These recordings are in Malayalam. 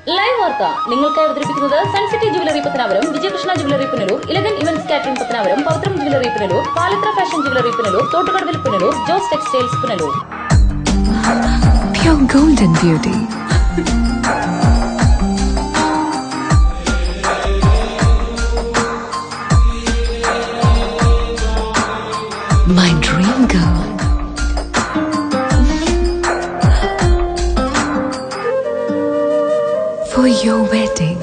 ലൈവ് വാർത്ത നിങ്ങൾക്കായി അവതരിപ്പിക്കുന്നത് Sun City jewellery Pathanapuram Vijayakrishna jewellery Punalur ഇലഗൻ events catering Pathanapuram Pavithram jewellery Punalur Palathra fashion jewellery Punalur തോട്ടുകടവിൽ Punalur Jose textiles Punalur Pure golden beauty. My dream girl. For your wedding.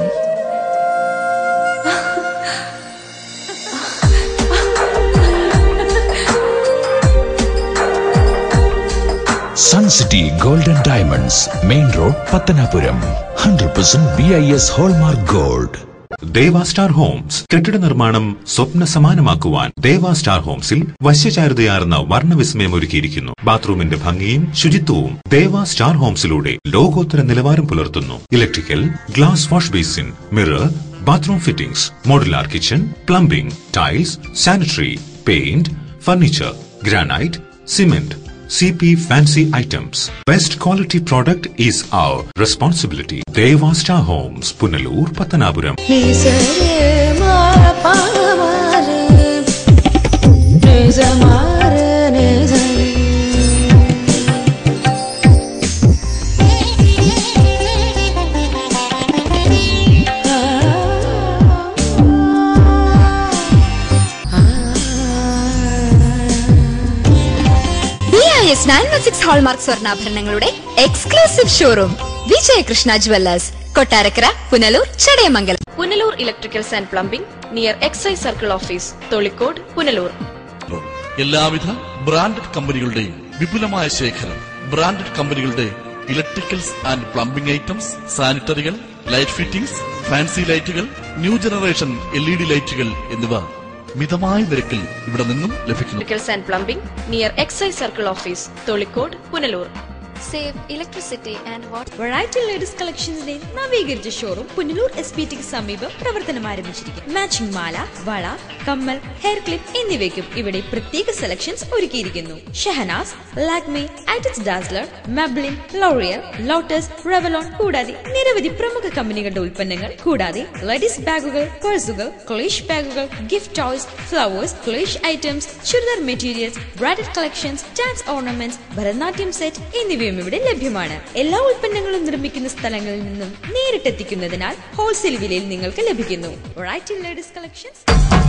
Sun city golden diamonds main road Pathanapuram hundred percent B I S hallmark gold Deva star homes കെട്ടിട നിർമ്മാണം സ്വപ്ന സമാനമാക്കുവാൻ ദേവ സ്റ്റാർ ഹോംസിൽ വശ്യചാരുതയാർന്ന വർണ്ണവിസ്മയം ഒരുക്കിയിരിക്കുന്നു ബാത്റൂമിന്റെ ഭംഗിയും ശുചിത്വവും ദേവ സ്റ്റാർ ഹോംസിലൂടെ ലോകോത്തര നിലവാരം പുലർത്തുന്നു electrical glass wash basin mirror bathroom fittings modular kitchen plumbing tiles sanitary paint furniture granite cement CP Fancy Items. Best quality product is our responsibility. Deva Star Homes, Punalur, Patanapuram. B I S nine one six hallmark സ്വർണ്ണാഭരണങ്ങളുടെ exclusive showroom Vijayakrishna jewellers Kottarakkara Punalur Chadayamangalam Punalur electricals and plumbing near excise circle office Tholicode Punalur എല്ലാവിധ ബ്രാൻഡഡ് കമ്പനികളുടെയും വിപുലമായ ശേഖരം ബ്രാൻഡഡ് കമ്പനികളുടെ ഇലക്ട്രിക്കൽസ് ആൻഡ് പ്ലംബിംഗ് ഐറ്റംസ് സാനിറ്ററികൾ ലൈറ്റ് ഫിറ്റിംഗ്സ് ഫാൻസി ലൈറ്റുകൾ new generation L E D ലൈറ്റുകൾ എന്നിവ മിതമായ നിരക്കിൽ ഇവിടെ നിന്നും ലഭിക്കുന്നു electricals and plumbing near excise circle office Tholicode Punalur save electricity and water variety ladies കളക്ഷൻസിന്റെ നവീകരിച്ച ഷോറൂം പുനലൂർ എസ് പി ടിക്ക് സമീപം പ്രവർത്തനം ആരംഭിച്ചിരിക്കുന്നു മാച്ചിംഗ് മാല വള കമ്മൽ ഹെയർ ക്ലിപ്പ് എന്നിവയ്ക്കും ഇവിടെ പ്രത്യേക സെലക്ഷൻസ് ഒരുക്കിയിരിക്കുന്നു ഷഹനാസ് ലാക്മി ആറ്റക്സ് Dazzler Maybelline L'Oreal Lotus Revlon കൂടാതെ നിരവധി പ്രമുഖ കമ്പനികളുടെ ഉൽപ്പന്നങ്ങൾ കൂടാതെ ലേഡീസ് ബാഗുകൾ പേഴ്സുകൾ ക്ലേഷ് ബാഗുകൾ ഗിഫ്റ്റ് ടോയ്സ് ഫ്ലവേഴ്സ് ക്ലേഷ് items churidar materials branded collections dance ornaments Bharatanatyam set എന്നിവയും ഇവിടെ ലഭ്യമാണ് എല്ലാ ഉൽപ്പന്നങ്ങളും നിർമ്മിക്കുന്ന സ്ഥലങ്ങളിൽ നിന്നും നേരിട്ടെത്തിക്കുന്നതിനാൽ ഹോൾസെയിൽ വിലയിൽ നിങ്ങൾക്ക് ലഭിക്കുന്നു റൈറ്റ് ലേഡീസ് കളക്ഷൻസ്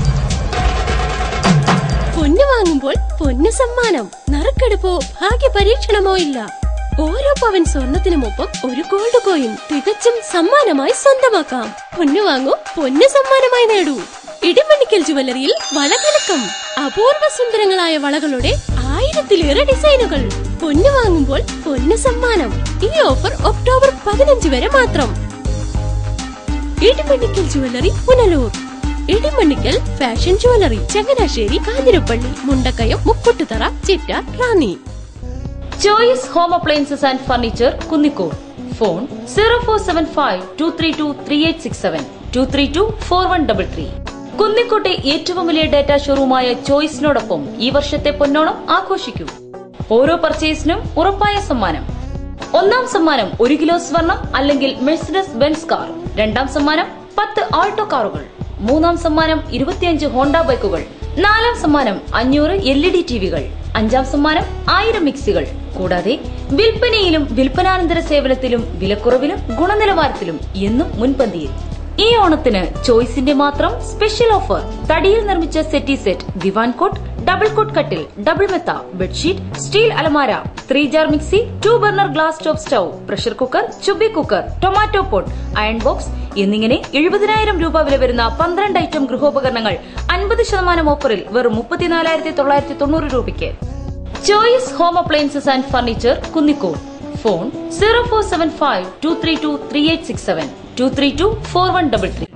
പൊന്നു വാങ്ങുമ്പോൾ പൊന്നു സമ്മാനം നറുക്കെടുപ്പോ ഭാഗ്യ പരീക്ഷണമോ ഇല്ല ഓരോ പവൻ സ്വർണത്തിനുമൊപ്പം ഒരു ഗോൾഡ് കോയിൻ തികച്ചും സമ്മാനമായി സ്വന്തമാക്കാം പൊന്നു വാങ്ങൂ പൊന്നു സമ്മാനമായി നേടൂ ഇടിമണിക്കൽ ജുവല്ലറിയിൽ വളകലക്കം അപൂർവ സുന്ദരങ്ങളായ വളകളുടെ ആയിരത്തിലേറെ ഡിസൈനുകൾ പൊന്നു വാങ്ങുമ്പോൾ പൊന്നു സമ്മാനം ഈ ഓഫർ ഒക്ടോബർ പതിനഞ്ച് വരെ മാത്രം Edimannickal jewellery Punalur Edimannickal fashion jewellery Changanassery Kanjirappally Mundakayam Mukkoottuthara ചിറ്റ Ranni choice home appliances and furniture Kunnicode phone zero four seven five two three two three eight six seven two three two four one double three കുന്നിക്കോട്ടെ ഏറ്റവും വലിയ ഡാറ്റ ഷോറൂമായ ചോയ്സിനോടൊപ്പം ഈ വർഷത്തെ പൊന്നോണം ആഘോഷിക്കൂ ഓരോ പർച്ചേസിനും ഉറപ്പായ സമ്മാനം ഒന്നാം സമ്മാനം ഒരു കിലോ സ്വർണം അല്ലെങ്കിൽ മെഴ്സിഡസ് ബെൻസ് കാർ രണ്ടാം സമ്മാനം പത്ത് ആൾട്ടോ കാറുകൾ മൂന്നാം സമ്മാനം ഇരുപത്തിയഞ്ച് ഹോണ്ട ബൈക്കുകൾ നാലാം സമ്മാനം അഞ്ഞൂറ് എൽ ഇ ഡി ടിവികൾ അഞ്ചാം സമ്മാനം ആയിരം മിക്സികൾ കൂടാതെ വിൽപ്പനയിലും വിൽപ്പനാനന്തര സേവനത്തിലും വിലക്കുറവിലും ഗുണനിലവാരത്തിലും എന്നും മുൻപന്തിയിൽ ഈ ഓണത്തിന് ചോയ്സിന്റെ മാത്രം സ്പെഷ്യൽ ഓഫർ തടിയിൽ നിർമ്മിച്ച സെറ്റി സെറ്റ് ദിവാൻ കോട്ട് ഡബിൾ കോട്ട് കട്ടിൽ ഡബിൾ മെത്ത ബെഡ്ഷീറ്റ് സ്റ്റീൽ അലമാര three jar mixie two burner glass top stove pressure cooker ചുബി cooker tomato pot iron box എന്നിങ്ങനെ എഴുപതിനായിരം രൂപ വില വരുന്ന പന്ത്രണ്ട് ഐറ്റം ഗൃഹോപകരണങ്ങൾ അൻപത് ശതമാനം ഓഫറിൽ വെറും മുപ്പത്തിനാലായിരത്തി തൊള്ളായിരത്തി തൊണ്ണൂറ് രൂപയ്ക്ക് choice home appliances and furniture Kunnicode phone zero four seven five two three two three eight six seven two three two four one double three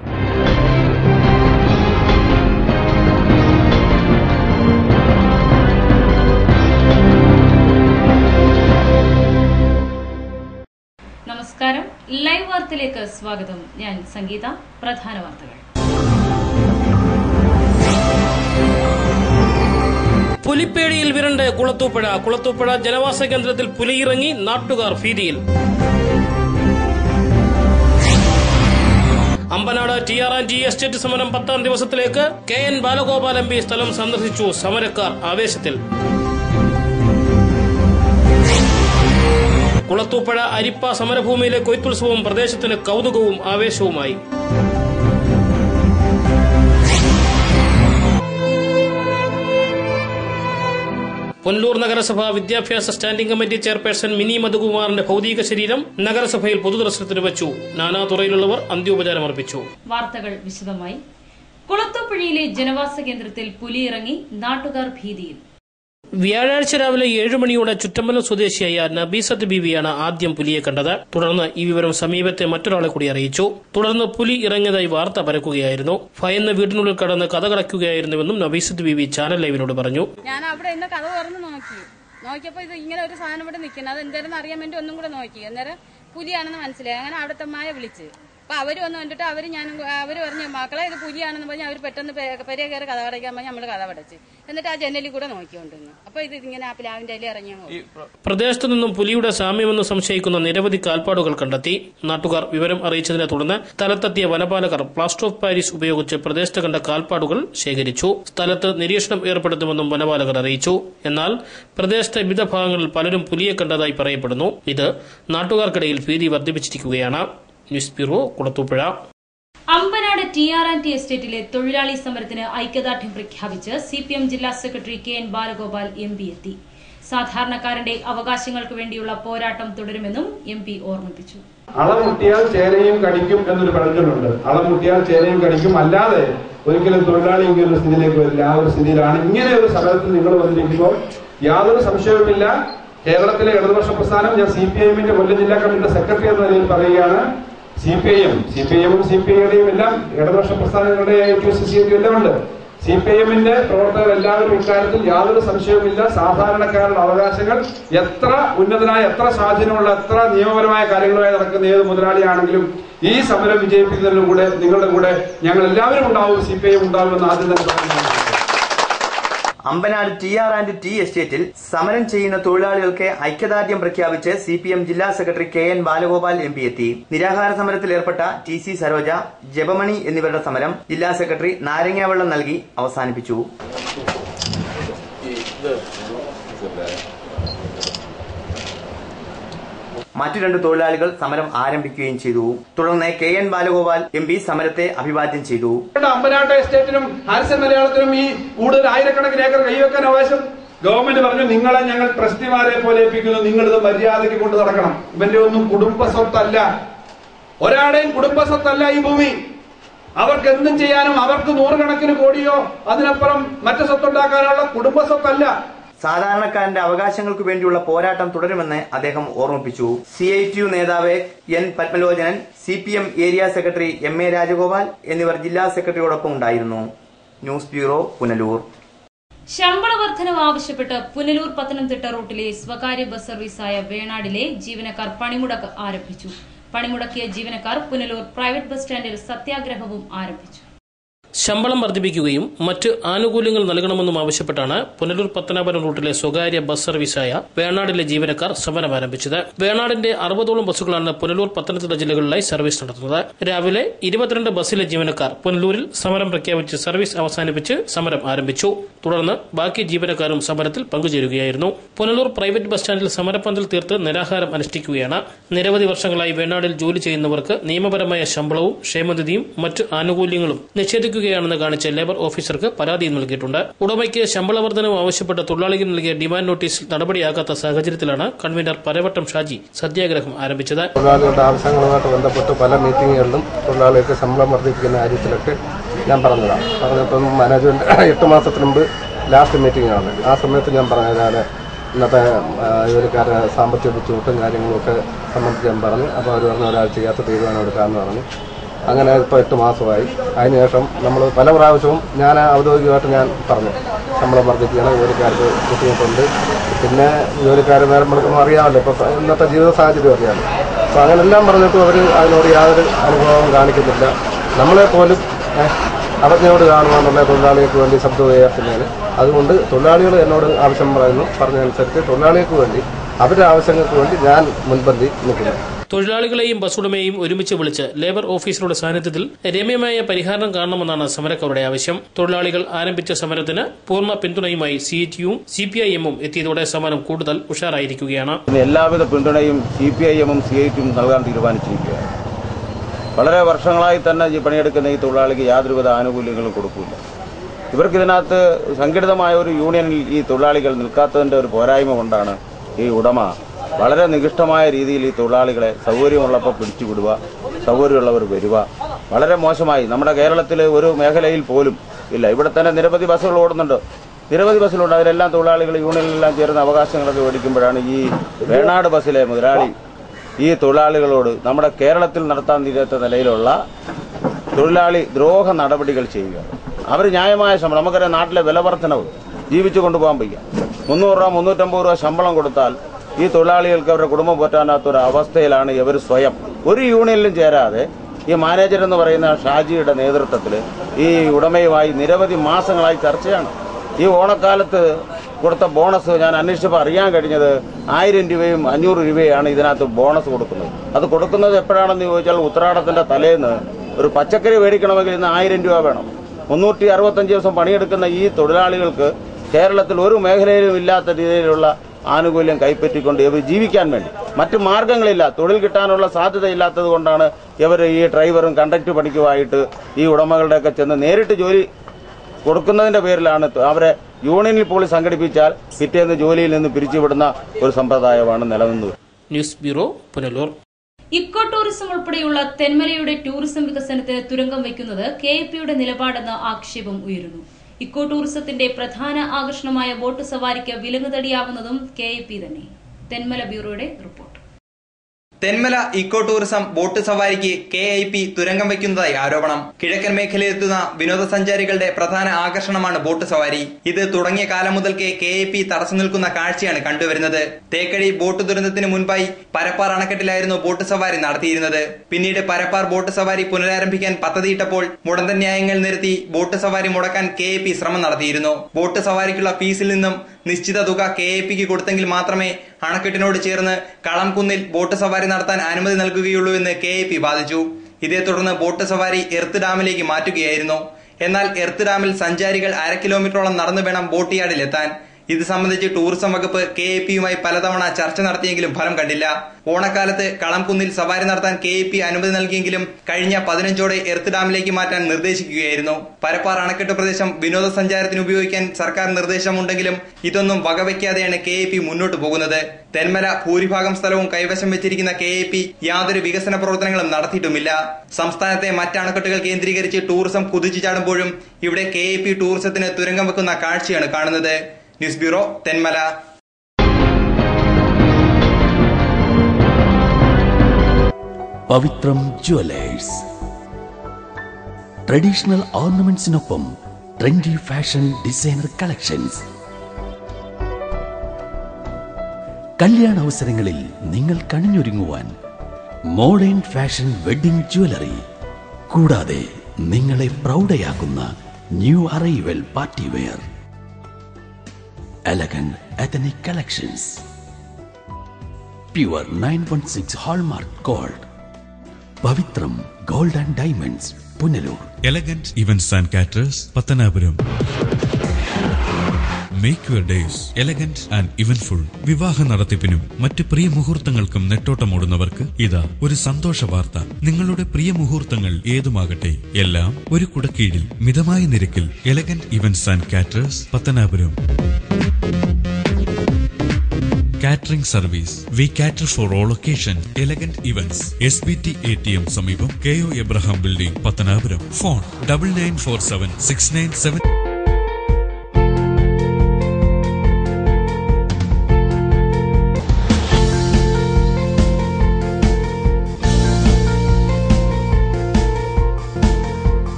നമസ്കാരം ലൈവ് വാർത്തയിലേക്ക് സ്വാഗതം ഞാൻ സംഗീത പ്രധാന വാർത്തകൾ പുലിപ്പേടിയിൽ വിരണ്ട് കുളത്തൂപ്പുഴ കുളത്തൂപ്പുഴ ജനവാസ കേന്ദ്രത്തിൽ പുലിയിറങ്ങി നാട്ടുകാർ ഭീതിയിൽ T R and T estate സമരം പത്താം ദിവസത്തിലേക്ക് K N Balagopal M P സ്ഥലം സന്ദർശിച്ചു സമരക്കാർ ആവേശത്തിൽ കുളത്തൂപ്പുഴ അരിപ്പ സമരഭൂമിയിലെ കൊയ്ത്തുത്സവവും പ്രദേശത്തിന് കൗതുകവും ആവേശവുമായി പൊന്നൂർ നഗരസഭ വിദ്യാഭ്യാസ സ്റ്റാൻഡിംഗ് കമ്മിറ്റി ചെയർപേഴ്സൺ മിനി മധുകുമാറിന്റെ ഭൗതിക ശരീരം നഗരസഭയിൽ പൊതുദർശനത്തിന് വെച്ചു നാനാതുറയിലുള്ളവർ അന്ത്യോപചാരം അർപ്പിച്ചു വാർത്തകൾ വിശദമായി കുളത്തൂപ്പുഴയിലെ ജനവാസ കേന്ദ്രത്തിൽ പുലി ഇറങ്ങി നാട്ടുകാർ ഭീതിയിൽ വ്യാഴാഴ്ച രാവിലെ ഏഴ് മണിയോടെ ചുറ്റമ്പലം സ്വദേശിയായ നബീസത്ത് ബീവിയാണ് ആദ്യം പുലിയെ കണ്ടത് തുടർന്ന് ഈ വിവരം സമീപത്തെ മറ്റൊരാളെ കൂടി അറിയിച്ചു തുടർന്ന് പുലി ഇറങ്ങിയതായി വാർത്ത പരക്കുകയായിരുന്നു ഭയന്ന് വീടിനുള്ളിൽ കടന്ന് കഥ കടക്കുകയായിരുന്നുവെന്നും നബീസത്ത് ബീവി ചാനൽ ലൈവിനോട് പറഞ്ഞു ഞാൻ അവിടെ ഇന്ന് കഥ തുറന്ന് നോക്കി നോക്കിയപ്പോൾ ഇത് ഇങ്ങനെ ഒരു സാധനം ഇവിടെ നിൽക്കുന്നത് അത് എന്തായിരുന്നു അറിയാൻ വേണ്ടി ഒന്നും കൂടെ നോക്കി അന്നേരം പുലിയാണെന്ന് മനസ്സിലായി അങ്ങനെ അവിടുത്തെ മായ വിളിച്ച് അപ്പൊ അവര് വന്ന് കണ്ടിട്ട് അവര് ഞാൻ അവര് പറഞ്ഞു മക്കളെ ഇത് പുലിയാണെന്ന് പറഞ്ഞ് അവർ പെട്ടെന്ന് പെരിയ കയറി കഥ അടയ്ക്കാൻ പറഞ്ഞ് നമ്മൾ കഥ അടച്ച് എന്നിട്ട് ആ ജനലിൽ കൂടെ നോക്കിക്കൊണ്ടിരുന്നു അപ്പൊ ഇത് ഇങ്ങനെ ആ പ്ലാവിന്റെ ഇല ഇറങ്ങി അങ്ങ് പോയി. പ്രദേശത്തു നിന്നും പുലിയുടെ സാമ്യമെന്ന് സംശയിക്കുന്ന നിരവധി കാൽപ്പാടുകൾ കണ്ടെത്തി നാട്ടുകാർ വിവരം അറിയിച്ചതിനെ തുടർന്ന് സ്ഥലത്തെത്തിയ വനപാലകർ പ്ലാസ്റ്റർ ഓഫ് പാരീസ് ഉപയോഗിച്ച് പ്രദേശത്ത് കണ്ട കാൽപ്പാടുകൾ ശേഖരിച്ചു സ്ഥലത്ത് നിരീക്ഷണം ഏർപ്പെടുത്തുമെന്നും വനപാലകർ അറിയിച്ചു എന്നാൽ പ്രദേശത്തെ വിവിധ ഭാഗങ്ങളിൽ പലരും പുലിയെ കണ്ടതായി പറയപ്പെടുന്നു ഇത് നാട്ടുകാർക്കിടയിൽ ഭീതി വർദ്ധിപ്പിച്ചിരിക്കുകയാണ് news bureau Kulathupuzha Ambanad T R and T എസ്റ്റേറ്റിലെ തൊഴിലാളി സമരത്തിന് ഐക്യദാർഢ്യം പ്രഖ്യാപിച്ച് സി പി എം ജില്ലാ secretary K N Balagopal M P എത്തി സാധാരണക്കാരന്റെ അവകാശങ്ങൾക്ക് വേണ്ടിയുള്ള പോരാട്ടം തുടരുമെന്നും എം പി ഓർമ്മിപ്പിച്ചു അളമുട്ടിയാൽ ചേനയും കടിക്കും എന്നൊരു പഴഞ്ചൊല്ലുണ്ട് അളമുട്ടിയാൽ ചേനയും കടിക്കും അല്ലാതെ ഒരിക്കലും തൊഴിലാളി ഇങ്ങനെ ഒരു സ്ഥിതിയിലേക്ക് വരില്ല ആ ഒരു സ്ഥിതിയിലാണ് ഇങ്ങനെ ഒരു സമരത്തിൽ നിങ്ങൾ വന്നിരിക്കുമ്പോൾ യാതൊരു സംശയവുമില്ല കേരളത്തിലെ ഇടതുപക്ഷ പ്രസ്ഥാനം ഞാൻ സി പി ഐ എമ്മിന്റെ കൊല്ലം ജില്ലാ കമ്മിറ്റിയുടെ സെക്രട്ടറി എന്ന നിലയിൽ പറയുകയാണ് C P I M C P I എമ്മും സി പി ഐയുടെയും എല്ലാം ഇടതുപക്ഷ പ്രസ്ഥാനങ്ങളുടെ ഐ ടി സി സി എല്ലാം ഉണ്ട് സി പി ഐ എമ്മിന്റെ പ്രവർത്തകർ എല്ലാവരും ഇക്കാര്യത്തിൽ യാതൊരു സംശയവുമില്ല സാധാരണക്കാരുടെ അവകാശങ്ങൾ എത്ര ഉന്നതനായ എത്ര സ്വാധീനമുള്ള എത്ര നിയമപരമായ കാര്യങ്ങളുമായി നടക്കുന്ന ഏത് മുതലാളിയാണെങ്കിലും ഈ സമരം വിജയിപ്പിക്കുന്നതിലും കൂടെ നിങ്ങളുടെ കൂടെ ഞങ്ങൾ എല്ലാവരും ഉണ്ടാവും സി പി ഐ എം ഉണ്ടാവുമെന്ന് ആദ്യം തന്നെ പറയുന്നു Ambanad T R and T എസ്റ്റേറ്റിൽ സമരം ചെയ്യുന്ന തൊഴിലാളികൾക്ക് ഐക്യദാർഢ്യം പ്രഖ്യാപിച്ച് സി പി എം ജില്ലാ secretary K N Balagopal M P എത്തി നിരാഹാര സമരത്തിൽ ഏർപ്പെട്ട ടി സി സരോജ ജപമണി എന്നിവരുടെ സമരം ജില്ലാ സെക്രട്ടറി നാരങ്ങാവെള്ളം നൽകി അവസാനിപ്പിച്ചു മറ്റു രണ്ട് തൊഴിലാളികൾ സമരം ആരംഭിക്കുകയും ചെയ്തു തുടർന്ന് K N Balagopal M P സമരത്തെ അഭിവാദ്യം ചെയ്തു അമ്പനാട്ട എസ്റ്റേറ്റിനും ഹാരിസൺ മലയാളത്തിനും ഈ കൂടുതൽ ആയിരക്കണക്കിന് ഏക്കർ കൈവെക്കാൻ അവകാശം ഗവൺമെന്റ് പറഞ്ഞു നിങ്ങളെ ഞങ്ങൾ ട്രസ്റ്റിമാരെ പോലെ ഏൽപ്പിക്കുന്നു നിങ്ങളിത് മര്യാദയ്ക്ക് കൊണ്ട് നടക്കണം ഇവന്റെ ഒന്നും കുടുംബ സ്വത്തല്ല ഒരാളെയും കുടുംബ സ്വത്തല്ല ഈ ഭൂമി അവർക്ക് എന്തും ചെയ്യാനും അവർക്ക് നൂറുകണക്കിന് കോടിയോ അതിനപ്പുറം മറ്റു സ്വത്തുണ്ടാക്കാനുള്ള കുടുംബ സ്വത്തല്ല സാധാരണക്കാരന്റെ അവകാശങ്ങൾക്ക് വേണ്ടിയുള്ള പോരാട്ടം തുടരുമെന്ന് അദ്ദേഹം ഓർമ്മിപ്പിച്ചു സി ഐ ടി യു നേതാവ് N Padmalochanan C P M area secretary M A Rajagopal എന്നിവർ ജില്ലാ സെക്രട്ടറിയോടൊപ്പം ഉണ്ടായിരുന്നു ന്യൂസ് ബ്യൂറോ പുനലൂർ ശമ്പള വർധനവ് ആവശ്യപ്പെട്ട് പുനലൂർ പത്തനംതിട്ട റൂട്ടിലെ സ്വകാര്യ ബസ് സർവീസായ വേണാടിലെ ജീവനക്കാർ പണിമുടക്ക് ആരംഭിച്ചു പണിമുടക്കിയ ജീവനക്കാർ പുനലൂർ പ്രൈവറ്റ് ബസ് സ്റ്റാൻഡിൽ സത്യാഗ്രഹവും ആരംഭിച്ചു ശമ്പളം വർദ്ധിപ്പിക്കുകയും മറ്റ് ആനുകൂല്യങ്ങൾ നൽകണമെന്നും ആവശ്യപ്പെട്ടാണ് പുനലൂർ പത്തനാപുരം റൂട്ടിലെ സ്വകാര്യ ബസ് സർവീസായ വേണാടിലെ ജീവനക്കാർ സമരം ആരംഭിച്ചത് വേണാടിന്റെ അറുപതോളം ബസ്സുകളാണ് പുനലൂർ പത്തനംതിട്ട ജില്ലകളിലായി സർവീസ് നടത്തുന്നത് രാവിലെ ഇരുപത്തിരണ്ട് ബസ്സിലെ ജീവനക്കാർ പുനലൂരിൽ സമരം പ്രഖ്യാപിച്ച് സർവീസ് അവസാനിപ്പിച്ച് സമരം ആരംഭിച്ചു തുടർന്ന് ബാക്കി ജീവനക്കാരും സമരത്തിൽ പങ്കുചേരുകയായിരുന്നു പുനലൂർ പ്രൈവറ്റ് ബസ് സ്റ്റാൻഡിൽ സമരപ്പന്തൽ തീർത്ത് നിരാഹാരം അനുഷ്ഠിക്കുകയാണ് നിരവധി വർഷങ്ങളായി വേണാടിൽ ജോലി ചെയ്യുന്നവർക്ക് നിയമപരമായ ശമ്പളവും ക്ഷേമനിധിയും മറ്റ് ആനുകൂല്യങ്ങളും നിഷേധിക്കുകയാണെന്ന് കാണിച്ച് ലേബർ ഓഫീസർക്ക് പരാതി നൽകിയിട്ടുണ്ട് ഉടമയ്ക്ക് ശമ്പള വർധനവ് ആവശ്യപ്പെട്ട് തൊഴിലാളികൾ നൽകിയ ഡിമാൻഡ് നോട്ടീസ് നടപടിയാകാത്ത സാഹചര്യത്തിലാണ് കൺവീനർ പരവട്ടം ഷാജി സത്യാഗ്രഹം ആരംഭിച്ചത് തൊഴിലാളികളുടെ ആവശ്യങ്ങളുമായിട്ട് ബന്ധപ്പെട്ട് പല മീറ്റിങ്ങുകളിലും തൊഴിലാളികൾക്ക് ശമ്പളം വർദ്ധിപ്പിക്കുന്ന കാര്യത്തിലൊക്കെ ഞാൻ പറഞ്ഞതാണ് പറഞ്ഞപ്പം മാനേജ്മെന്റ് എട്ട് മാസത്തിന് മുമ്പ് ലാസ്റ്റ് മീറ്റിംഗാണ് ആ സമയത്ത് ഞാൻ പറഞ്ഞതാണ് ഇന്നത്തെ ആ, ജോലിക്കാരുടെ സാമ്പത്തിക ബുദ്ധിമുട്ടും കാര്യങ്ങളും ഒക്കെ സംബന്ധിച്ച് ഞാൻ പറഞ്ഞു അപ്പോൾ അവർ പറഞ്ഞ ഒരാഴ്ച ചെയ്യാത്ത തീരുമാനം എടുക്കാമെന്ന് പറഞ്ഞു അങ്ങനെ ഇപ്പോൾ എട്ട് മാസമായി അതിനുശേഷം നമ്മൾ പല പ്രാവശ്യവും ഞാൻ ഔദ്യോഗികമായിട്ട് ഞാൻ പറഞ്ഞു ശമ്പളം വർദ്ധിപ്പിക്കണം ജോലിക്കാർക്ക് ബുദ്ധിമുട്ടുണ്ട് പിന്നെ ജോലിക്കാർ നേരം വെളുക്കുമ്പോൾ അറിയാമല്ലോ ഇപ്പോൾ ഇന്നത്തെ ജീവിത സാഹചര്യം അറിയാമല്ലോ അപ്പോൾ അങ്ങനെല്ലാം പറഞ്ഞിട്ടും അവർ അതിനോട് യാതൊരു അനുഭവവും കാണിക്കുന്നില്ല നമ്മളെ പോലും ഏഹ്, അവജ്ഞയോട് കാണുവാന്നുള്ള തൊഴിലാളികൾക്ക് വേണ്ടി ശബ്ദം ഉയർത്തുന്നതിന് അതുകൊണ്ട് തൊഴിലാളികൾ എന്നോട് ആവശ്യം പറയുന്നു പറഞ്ഞതനുസരിച്ച് തൊഴിലാളികൾക്ക് വേണ്ടി അവരുടെ ആവശ്യങ്ങൾക്ക് വേണ്ടി ഞാൻ മുൻപന്തി നിൽക്കുന്നു തൊഴിലാളികളെയും ബസ് ഉടമയെയും ഒരുമിച്ച് വിളിച്ച് ലേബർ ഓഫീസറുടെ സാന്നിധ്യത്തിൽ രമ്യമായ പരിഹാരം കാണണമെന്നാണ് സമരക്കാരുടെ ആവശ്യം തൊഴിലാളികൾ ആരംഭിച്ച സമരത്തിന് പൂർണ്ണ പിന്തുണയുമായി സി ടിയും സി പി ഐ എമ്മും എത്തിയതോടെ സമരം കൂടുതൽ ഉഷാറായിരിക്കുകയാണ് ഇന്ന് എല്ലാവിധ പിന്തുണയും സി പി ഐ എമ്മും സി ഐ ടിയും നൽകാൻ തീരുമാനിച്ചിരിക്കുകയാണ് വളരെ വർഷങ്ങളായി തന്നെ ഈ പണിയെടുക്കുന്ന ഈ തൊഴിലാളിക്ക് യാതൊരുവിധ ആനുകൂല്യങ്ങളും കൊടുക്കില്ല ഇവർക്ക് ഇതിനകത്ത് സംഘടിതമായ ഒരു യൂണിയനിൽ ഈ തൊഴിലാളികൾ നിൽക്കാത്തതിന്റെ ഒരു പോരായ്മ കൊണ്ടാണ് ഈ ഉടമ വളരെ നികൃഷ്ടമായ രീതിയിൽ ഈ തൊഴിലാളികളെ സൗകര്യമുള്ളപ്പോൾ പിടിച്ചുവിടുക സൗകര്യമുള്ളവർ വരിക വളരെ മോശമായി നമ്മുടെ കേരളത്തിൽ ഒരു മേഖലയിൽ പോലും ഇല്ല ഇവിടെ തന്നെ നിരവധി ബസ്സുകൾ ഓടുന്നുണ്ട് നിരവധി ബസ്സുകളുണ്ട് അതിലെല്ലാം തൊഴിലാളികൾ യൂണിയനിലെല്ലാം ചേർന്ന് അവകാശങ്ങളൊക്കെ മേടിക്കുമ്പോഴാണ് ഈ വേണാട് ബസ്സിലെ മുതലാളി ഈ തൊഴിലാളികളോട് നമ്മുടെ കേരളത്തിൽ നടത്താൻ തീരാത്ത നിലയിലുള്ള തൊഴിലാളി ദ്രോഹ നടപടികൾ ചെയ്യുക അവർ ന്യായമായ ശമ്പളം നമുക്കറിയാം നാട്ടിലെ വില വർധനവ് ജീവിച്ചു കൊണ്ടുപോകാൻ വയ്യ മുന്നൂറ് രൂപ മുന്നൂറ്റമ്പത് രൂപ ശമ്പളം കൊടുത്താൽ ഈ തൊഴിലാളികൾക്ക് അവരുടെ കുടുംബം പോറ്റാനാത്ത ഒരു അവസ്ഥയിലാണ് ഇവർ സ്വയം ഒരു യൂണിയനിലും ചേരാതെ ഈ മാനേജർ എന്ന് പറയുന്ന ഷാജിയുടെ നേതൃത്വത്തിൽ ഈ ഉടമയുമായി നിരവധി മാസങ്ങളായി ചർച്ചയാണ് ഈ ഓണക്കാലത്ത് കൊടുത്ത ബോണസ് ഞാൻ അന്വേഷിച്ചപ്പോൾ അറിയാൻ കഴിഞ്ഞത് ആയിരം രൂപയും അഞ്ഞൂറ് രൂപയാണ് ഇതിനകത്ത് ബോണസ് കൊടുക്കുന്നത് അത് കൊടുക്കുന്നത് എപ്പോഴാണെന്ന് ചോദിച്ചാൽ ഉത്രാടത്തിന്റെ തലേന്ന് ഒരു പച്ചക്കറി മേടിക്കണമെങ്കിൽ ഇന്ന് ആയിരം രൂപ വേണം മുന്നൂറ്റി അറുപത്തഞ്ച് ദിവസം പണിയെടുക്കുന്ന ഈ തൊഴിലാളികൾക്ക് കേരളത്തിൽ ഒരു മേഖലയിലും ഇല്ലാത്ത രീതിയിലുള്ള ആനുകൂല്യം കൈപ്പറ്റിക്കൊണ്ട് ഇവർ ജീവിക്കാൻ വേണ്ടി മറ്റു മാർഗങ്ങളില്ല തൊഴിൽ കിട്ടാനുള്ള സാധ്യതയില്ലാത്തത് കൊണ്ടാണ് ഇവർ ഈ ഡ്രൈവറും കണ്ടക്ടർ പണിക്കുമായിട്ട് ഈ ഉടമകളുടെയൊക്കെ ചെന്ന് നേരിട്ട് ജോലി കൊടുക്കുന്നതിന്റെ പേരിലാണ് അവരെ യൂണിയനിൽ പോലും സംഘടിപ്പിച്ചാൽ പിറ്റേന്ന് ജോലിയിൽ നിന്ന് പിരിച്ചുവിടുന്ന ഒരു സമ്പ്രദായമാണ് നിലനിന്നത് news bureau Punalur eco tourism ഉൾപ്പെടെയുള്ള തെന്മലയുടെ ടൂറിസം വികസനത്തിന് തുരങ്കം വയ്ക്കുന്നത് കെ എ പിയുടെ നിലപാടെന്ന ആക്ഷേപം ഉയരുന്നു ഇക്കോ ടൂറിസത്തിന്റെ പ്രധാന ആകർഷണമായ ബോട്ട് സവാരിക്ക് വിലങ്ങുതടിയാവുന്നതും കെ എ പി തന്നെ തെന്മല ബ്യൂറോയുടെ report Thenmala eco tourism boat സവാരിക്ക് കെ ഐ പി തുരങ്കം വയ്ക്കുന്നതായി ആരോപണം കിഴക്കൻ മേഖലയിലെത്തുന്ന വിനോദസഞ്ചാരികളുടെ പ്രധാന ആകർഷണമാണ് ബോട്ട് സവാരി ഇത് തുടങ്ങിയ കാലം മുതൽക്കേ കെ ഐ പി തടസ്സം നിൽക്കുന്ന കാഴ്ചയാണ് കണ്ടുവരുന്നത് തേക്കടി ബോട്ട് ദുരന്തത്തിന് മുൻപായി പരപ്പാർ അണക്കെട്ടിലായിരുന്നു ബോട്ട് സവാരി നടത്തിയിരുന്നത് പിന്നീട് പരപ്പാർ ബോട്ട് സവാരി പുനരാരംഭിക്കാൻ പദ്ധതിയിട്ടപ്പോൾ മുടന്തൻ ന്യായങ്ങൾ നിരത്തി ബോട്ട് സവാരി മുടക്കാൻ കെ എ പി ശ്രമം നടത്തിയിരുന്നു ബോട്ട് സവാരിക്കുള്ള ഫീസിൽ നിന്നും നിശ്ചിത തുക കെ എ പിക്ക് കൊടുത്തെങ്കിൽ മാത്രമേ അണക്കെട്ടിനോട് ചേർന്ന് കളംകുന്നിൽ ബോട്ട് സവാരി നടത്താൻ അനുമതി നൽകുകയുള്ളൂ എന്ന് കെ എ പി വാദിച്ചു ഇതേ തുടർന്ന് ബോട്ട് സവാരി എർത്ത് ഡാമിലേക്ക് മാറ്റുകയായിരുന്നു എന്നാൽ എർത്ത് ഡാമിൽ സഞ്ചാരികൾ അര കിലോമീറ്ററോളം നടന്നു വേണം ബോട്ട് യാർഡിലെത്താൻ ഇത് സംബന്ധിച്ച് ടൂറിസം വകുപ്പ് കെ എ പിയുമായി പലതവണ ചർച്ച നടത്തിയെങ്കിലും ഫലം കണ്ടില്ല ഓണക്കാലത്ത് കളംകുന്നിൽ സവാരി നടത്താൻ കെ എ പി അനുമതി നൽകിയെങ്കിലും കഴിഞ്ഞ പതിനഞ്ചോടെ എർത്ത് ഡാമിലേക്ക് മാറ്റാൻ നിർദ്ദേശിക്കുകയായിരുന്നു പരപ്പാർ അണക്കെട്ട് പ്രദേശം വിനോദസഞ്ചാരത്തിന് ഉപയോഗിക്കാൻ സർക്കാർ നിർദ്ദേശമുണ്ടെങ്കിലും ഇതൊന്നും വകവയ്ക്കാതെയാണ് കെ എ പി മുന്നോട്ട് പോകുന്നത് തെന്മല ഭൂരിഭാഗം സ്ഥലവും കൈവശം വെച്ചിരിക്കുന്ന കെ എ പി യാതൊരു വികസന പ്രവർത്തനങ്ങളും നടത്തിയിട്ടുമില്ല സംസ്ഥാനത്തെ മറ്റ് അണക്കെട്ടുകൾ കേന്ദ്രീകരിച്ച് ടൂറിസം കുതിച്ചു ചാടുമ്പോഴും ഇവിടെ കെ എ പി ടൂറിസത്തിന് തുരങ്കം വെക്കുന്ന കാഴ്ചയാണ് കാണുന്നത് news bureau Thenmala Pavithram jewellers traditional ഓർണമെന്റ്സിനൊപ്പം ട്രെൻഡി ഫാഷൻ ഡിസൈനർ കളക്ഷൻസ് കല്യാണ അവസരങ്ങളിൽ നിങ്ങൾ കണിഞ്ഞൊരുങ്ങുവാൻ മോഡേൺ ഫാഷൻ വെഡിംഗ് ജ്വല്ലറി കൂടാതെ നിങ്ങളെ പ്രൗഢയാക്കുന്ന new arrival party wear elegant ethnic collections. Pure 916 Hallmark Gold. Pavitram Gold and Diamonds, Punalur. Elegant events and caterers Pathanapuram make your days elegant and eventful വിവാഹ നടത്തിപ്പിനും മറ്റ് പ്രിയ മുഹൂർത്തങ്ങൾക്കും നെട്ടോട്ടമോടുന്നവർക്ക് ഇതാ ഒരു സന്തോഷ വാർത്ത നിങ്ങളുടെ പ്രിയ മുഹൂർത്തങ്ങൾ ഏതുമാകട്ടെ എല്ലാം ഒരു കുടക്കീഴിൽ മിതമായ നിരക്കിൽ elegant events and caterers Pathanapuram catering service we cater for all occasion elegant events S B T A T M സമീപം K O Abraham building Pathanapuram phone double nine four seven six nine seven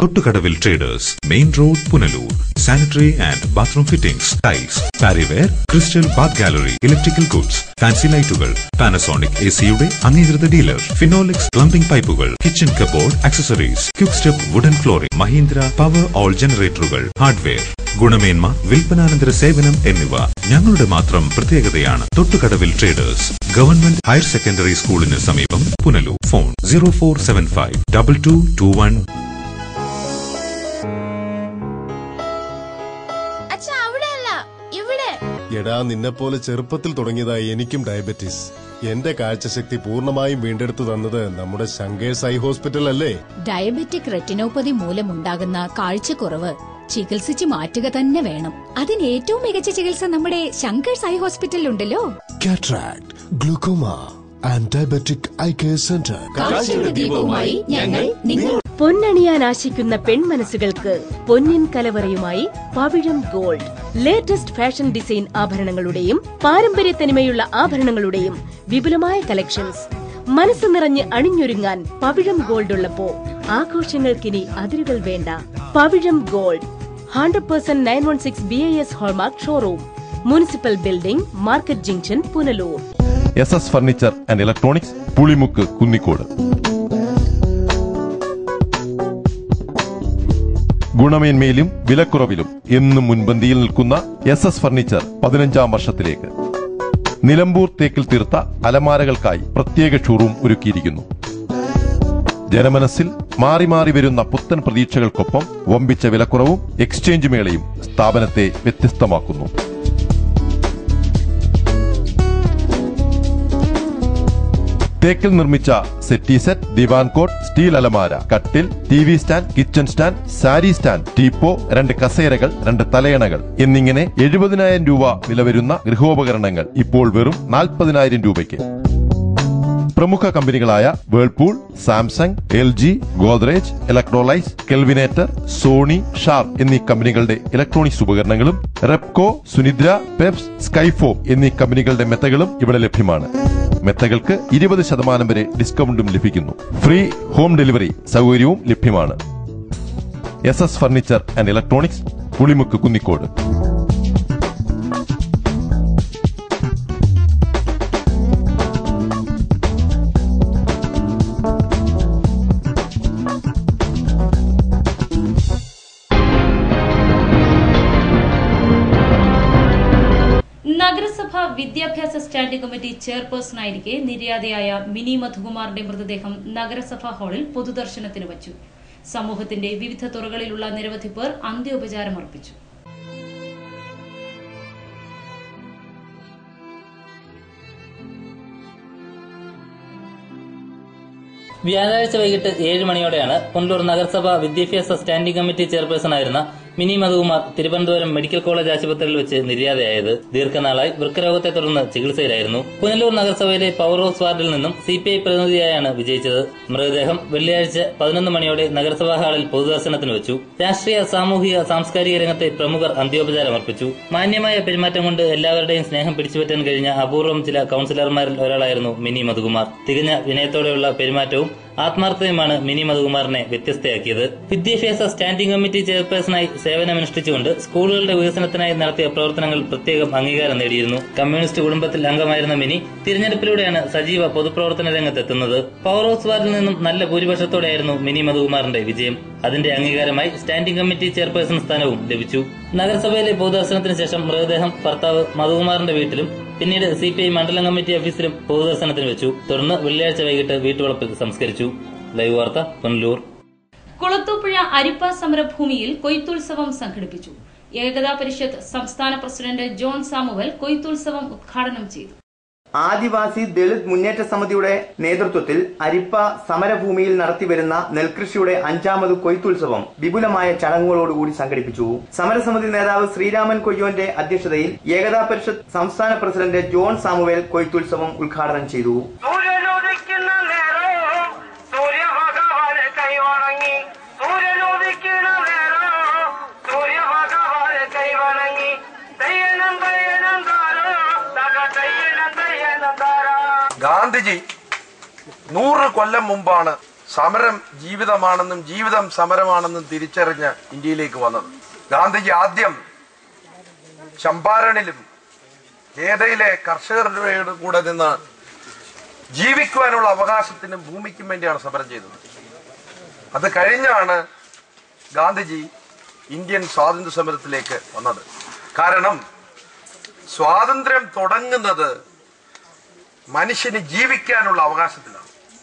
Thottukadavil traders main road Punalur sanitary and bathroom fittings tiles Parryware crystal bath gallery electrical goods fancy ലൈറ്റുകൾ പാനസോണിക് എ സിയുടെ അംഗീകൃത ഡീലർ ഫിനോലിക്സ് പ്ലംബിംഗ് പൈപ്പുകൾ kitchen cupboard accessories quick step wooden flooring Mahindra Powerol ജനറേറ്ററുകൾ ഹാർഡ്വെയർ ഗുണമേന്മ വിൽപ്പനാനന്തര സേവനം എന്നിവ ഞങ്ങളുടെ മാത്രം പ്രത്യേകതയാണ് Thottukadavil traders government higher secondary സ്കൂളിന് സമീപം Punalur phone zero four seven five double two two one അച്ഛാ അവിടെയല്ല ഇവിടെ എടാ നിന്നെപ്പോലെ ചെറുപ്പത്തിൽ തുടങ്ങിയതായി എനിക്കും ഡയബറ്റീസ് എന്റെ കാഴ്ചശക്തി പൂർണ്ണമായും വീണ്ടെടുത്തു തന്നത് നമ്മുടെ ശങ്കേഴ്സ് ഐ ഹോസ്പിറ്റൽ അല്ലേ ഡയബറ്റിക് റെറ്റിനോപ്പതി മൂലമുണ്ടാകുന്ന കാഴ്ചക്കുറവ് ചികിത്സിച്ച് മാറ്റുക തന്നെ വേണം അതിന് ഏറ്റവും മികച്ച ചികിത്സ നമ്മുടെ ശങ്കേഴ്സ് ഐ ഹോസ്പിറ്റലിലുണ്ടല്ലോ cataract glaucoma and diabetic eye care centre കാഴ്ചയുടെ ദീപവുമായി ഞങ്ങൾ നിങ്ങൾ പൊന്നണിയാൻ ആശിക്കുന്ന പെൺമനസ്സുകൾക്ക് പൊന്നിൻ കലവറയുമായി Pavizham gold latest fashion design ആഭരണങ്ങളുടെയും പാരമ്പര്യ തനിമയുള്ള ആഭരണങ്ങളുടെയും വിപുലമായ കളക്ഷൻസ് മനസ്സ് നിറഞ്ഞ് അണിഞ്ഞൊരുങ്ങാൻ പവിഴം ഗോൾഡ് ഉള്ളപ്പോ ആഘോഷങ്ങൾക്കിനി അതിരുകൾ വേണ്ട Pavizham gold hundred percent nine one six B I S hallmark showroom municipal building market junction Punalur S S furniture and electronics Pulimukku Kunnicode ഗുണമേന്മയിലും വിലക്കുറവിലും എന്നും മുൻപന്തിയിൽ നിൽക്കുന്ന എസ് എസ് ഫർണിച്ചർ പതിനഞ്ചാം വർഷത്തിലേക്ക് നിലമ്പൂർ തേക്കിൽ തീർത്ത അലമാരകൾക്കായി പ്രത്യേക ഷോറൂം ഒരുക്കിയിരിക്കുന്നു ജനമനസ്സിൽ മാറി മാറി വരുന്ന പുത്തൻ പ്രതീക്ഷകൾക്കൊപ്പം വമ്പിച്ച വിലക്കുറവും എക്സ്ചേഞ്ച് മേളയും സ്ഥാപനത്തെ വ്യത്യസ്തമാക്കുന്നു തേക്കിൽ നിർമ്മിച്ച സെറ്റി സെറ്റ് ദിവാൻ കോട്ട് സ്റ്റീൽ അലമാര കട്ടിൽ T V stand kitchen stand sari stand teapoy രണ്ട് കസേരകൾ രണ്ട് തലയണകൾ എന്നിങ്ങനെ എഴുപതിനായിരം രൂപ വില വരുന്ന ഗൃഹോപകരണങ്ങൾ ഇപ്പോൾ വെറും നാൽപ്പതിനായിരം രൂപയ്ക്ക് പ്രമുഖ കമ്പനികളായ Whirlpool Samsung L G Godrej Electrolux Kelvinator Sony Sharp എന്നീ കമ്പനികളുടെ ഇലക്ട്രോണിക്സ് ഉപകരണങ്ങളും റെപ്കോ സുനിദ്ര പെപ്സ് സ്കൈഫോം എന്നീ കമ്പനികളുടെ മെത്തകളും ഇവിടെ ലഭ്യമാണ് മെത്തകൾക്ക് ഇരുപത് ശതമാനം വരെ ഡിസ്കൗണ്ടും ലഭിക്കുന്നു ഫ്രീ ഹോം ഡെലിവറി സൗകര്യവും ലഭ്യമാണ് S S furniture and electronics Pulimukku Kunnicode നഗരസഭ വിദ്യാഭ്യാസ സ്റ്റാൻഡിംഗ് കമ്മിറ്റി ചെയർപേഴ്സണായിരിക്കെ നിര്യാതയായ മിനി മധുകുമാറിന്റെ മൃതദേഹം നഗരസഭാ ഹാളിൽ പൊതുദർശനത്തിന് വച്ചു സമൂഹത്തിന്റെ വിവിധ തുറകളിലുള്ള നിരവധി പേർ അന്ത്യോപചാരം അർപ്പിച്ചു വ്യാഴാഴ്ച വൈകിട്ട് ഏഴ് മണിയോടെയാണ് പുനലൂർ നഗരസഭ വിദ്യാഭ്യാസ സ്റ്റാൻഡിംഗ് കമ്മിറ്റി ചെയർപേഴ്സൺ ആയിരുന്ന മിനി മധുകുമാർ തിരുവനന്തപുരം മെഡിക്കൽ കോളേജ് ആശുപത്രിയിൽ വെച്ച് നിര്യാതയായത് ദീർഘനാളായി വൃക്കരോഗത്തെ തുടർന്ന് ചികിത്സയിലായിരുന്നു പുനലൂർ നഗരസഭയിലെ പവർ ഹൗസ് വാർഡിൽ നിന്നും സിപിഐ പ്രതിനിധിയായാണ് വിജയിച്ചത് മൃതദേഹം വെള്ളിയാഴ്ച പതിനൊന്ന് മണിയോടെ നഗരസഭാ ഹാളിൽ പൊതുദർശനത്തിന് വെച്ചു രാഷ്ട്രീയ സാമൂഹിക സാംസ്കാരിക രംഗത്തെ പ്രമുഖർ അന്ത്യോപചാരം അർപ്പിച്ചു മാന്യമായ പെരുമാറ്റം കൊണ്ട് എല്ലാവരുടെയും സ്നേഹം പിടിച്ചുപറ്റാൻ കഴിഞ്ഞ അപൂർവം ചില കൌൺസിലർമാരിൽ ഒരാളായിരുന്നു മിനി മധുകുമാർ തികഞ്ഞ വിനയത്തോടെയുള്ള പെരുമാറ്റവും ആത്മാർത്ഥതയുമാണ് മിനി മധുകുമാറിനെ വ്യത്യസ്തയാക്കിയത് വിദ്യാഭ്യാസ സ്റ്റാൻഡിംഗ് കമ്മിറ്റി ചെയർപേഴ്സണായി സേവനമനുഷ്ഠിച്ചുകൊണ്ട് സ്കൂളുകളുടെ വികസനത്തിനായി നടത്തിയ പ്രവർത്തനങ്ങൾ പ്രത്യേകം അംഗീകാരം നേടിയിരുന്നു കമ്മ്യൂണിസ്റ്റ് കുടുംബത്തിൽ അംഗമായിരുന്ന മിനി തിരഞ്ഞെടുപ്പിലൂടെയാണ് സജീവ പൊതുപ്രവർത്തന രംഗത്തെത്തുന്നത് പവർ ഹൗസ് വാർഡിൽ നിന്നും നല്ല ഭൂരിപക്ഷത്തോടെയായിരുന്നു മിനി മധുകുമാറിന്റെ വിജയം അതിന്റെ അംഗീകാരമായി സ്റ്റാൻഡിംഗ് കമ്മിറ്റി ചെയർപേഴ്സൺ സ്ഥാനവും ലഭിച്ചു നഗരസഭയിലെ പൊതുദർശനത്തിന് ശേഷം മൃതദേഹം ഭർത്താവ് മധുകുമാറിന്റെ വീട്ടിലും പിന്നീട് സി പി ഐ മണ്ഡലം കമ്മിറ്റി ഓഫീസിലും പൊതുദർശനത്തിന് വെച്ചു തുടർന്ന് വെള്ളിയാഴ്ച വൈകിട്ട് വീട്ടുവളപ്പിൽ സംസ്കരിച്ചു ലൈവ് വാർത്ത പുനലൂർ കുളത്തൂപ്പുഴ അരിപ്പ സമരഭൂമിയിൽ കൊയ്ത്തുത്സവം സംഘടിപ്പിച്ചു ഏകതാ പരിഷത്ത് സംസ്ഥാന പ്രസിഡന്റ് ജോൺ സാമുവൽ കൊയ്ത്തുത്സവം ഉദ്ഘാടനം ചെയ്തു ആദിവാസി ദളിത് മുന്നേറ്റ സമിതിയുടെ നേതൃത്വത്തിൽ അരിപ്പ സമരഭൂമിയിൽ നടത്തിവരുന്ന നെൽകൃഷിയുടെ അഞ്ചാമത് കൊയ്ത്തുത്സവം വിപുലമായ ചടങ്ങുകളോടുകൂടി സംഘടിപ്പിച്ചു സമരസമിതി നേതാവ് ശ്രീരാമൻ കൊയ്യോന്റെ അധ്യക്ഷതയിൽ ഏകതാ പരിഷത്ത് സംസ്ഥാന പ്രസിഡന്റ് ജോൺ സാമുവേൽ കൊയ്ത്തുത്സവം ഉദ്ഘാടനം ചെയ്തു സൂര്യനുദിക്കുന്ന നേരം സൂര്യഭഗവാനെ കൈവണങ്ങി സൂര്യനുദിക്കുന്ന നേരം സൂര്യഭഗവാനെ കൈവണങ്ങി തയ്യനം തയ്യനം താരോ തക തയ്യനം തയ്യനം താരാ ഗാന്ധിജി നൂറ് കൊല്ലം മുമ്പാണ് സമരം ജീവിതമാണെന്നും ജീവിതം സമരമാണെന്നും തിരിച്ചറിഞ്ഞ് ഇന്ത്യയിലേക്ക് വന്നത് ഗാന്ധിജി ആദ്യം ചമ്പാരണിലും ഏതയിലെ കർഷകരുടെ കൂടെ നിന്ന് ജീവിക്കുവാനുള്ള അവകാശത്തിനും ഭൂമിക്കും വേണ്ടിയാണ് സമരം ചെയ്തത് അത് കഴിഞ്ഞാണ് ഗാന്ധിജി ഇന്ത്യൻ സ്വാതന്ത്ര്യ സമരത്തിലേക്ക് വന്നത് കാരണം സ്വാതന്ത്ര്യം തുടങ്ങുന്നത് മനുഷ്യന് ജീവിക്കാനുള്ള അവകാശത്തിലാണ്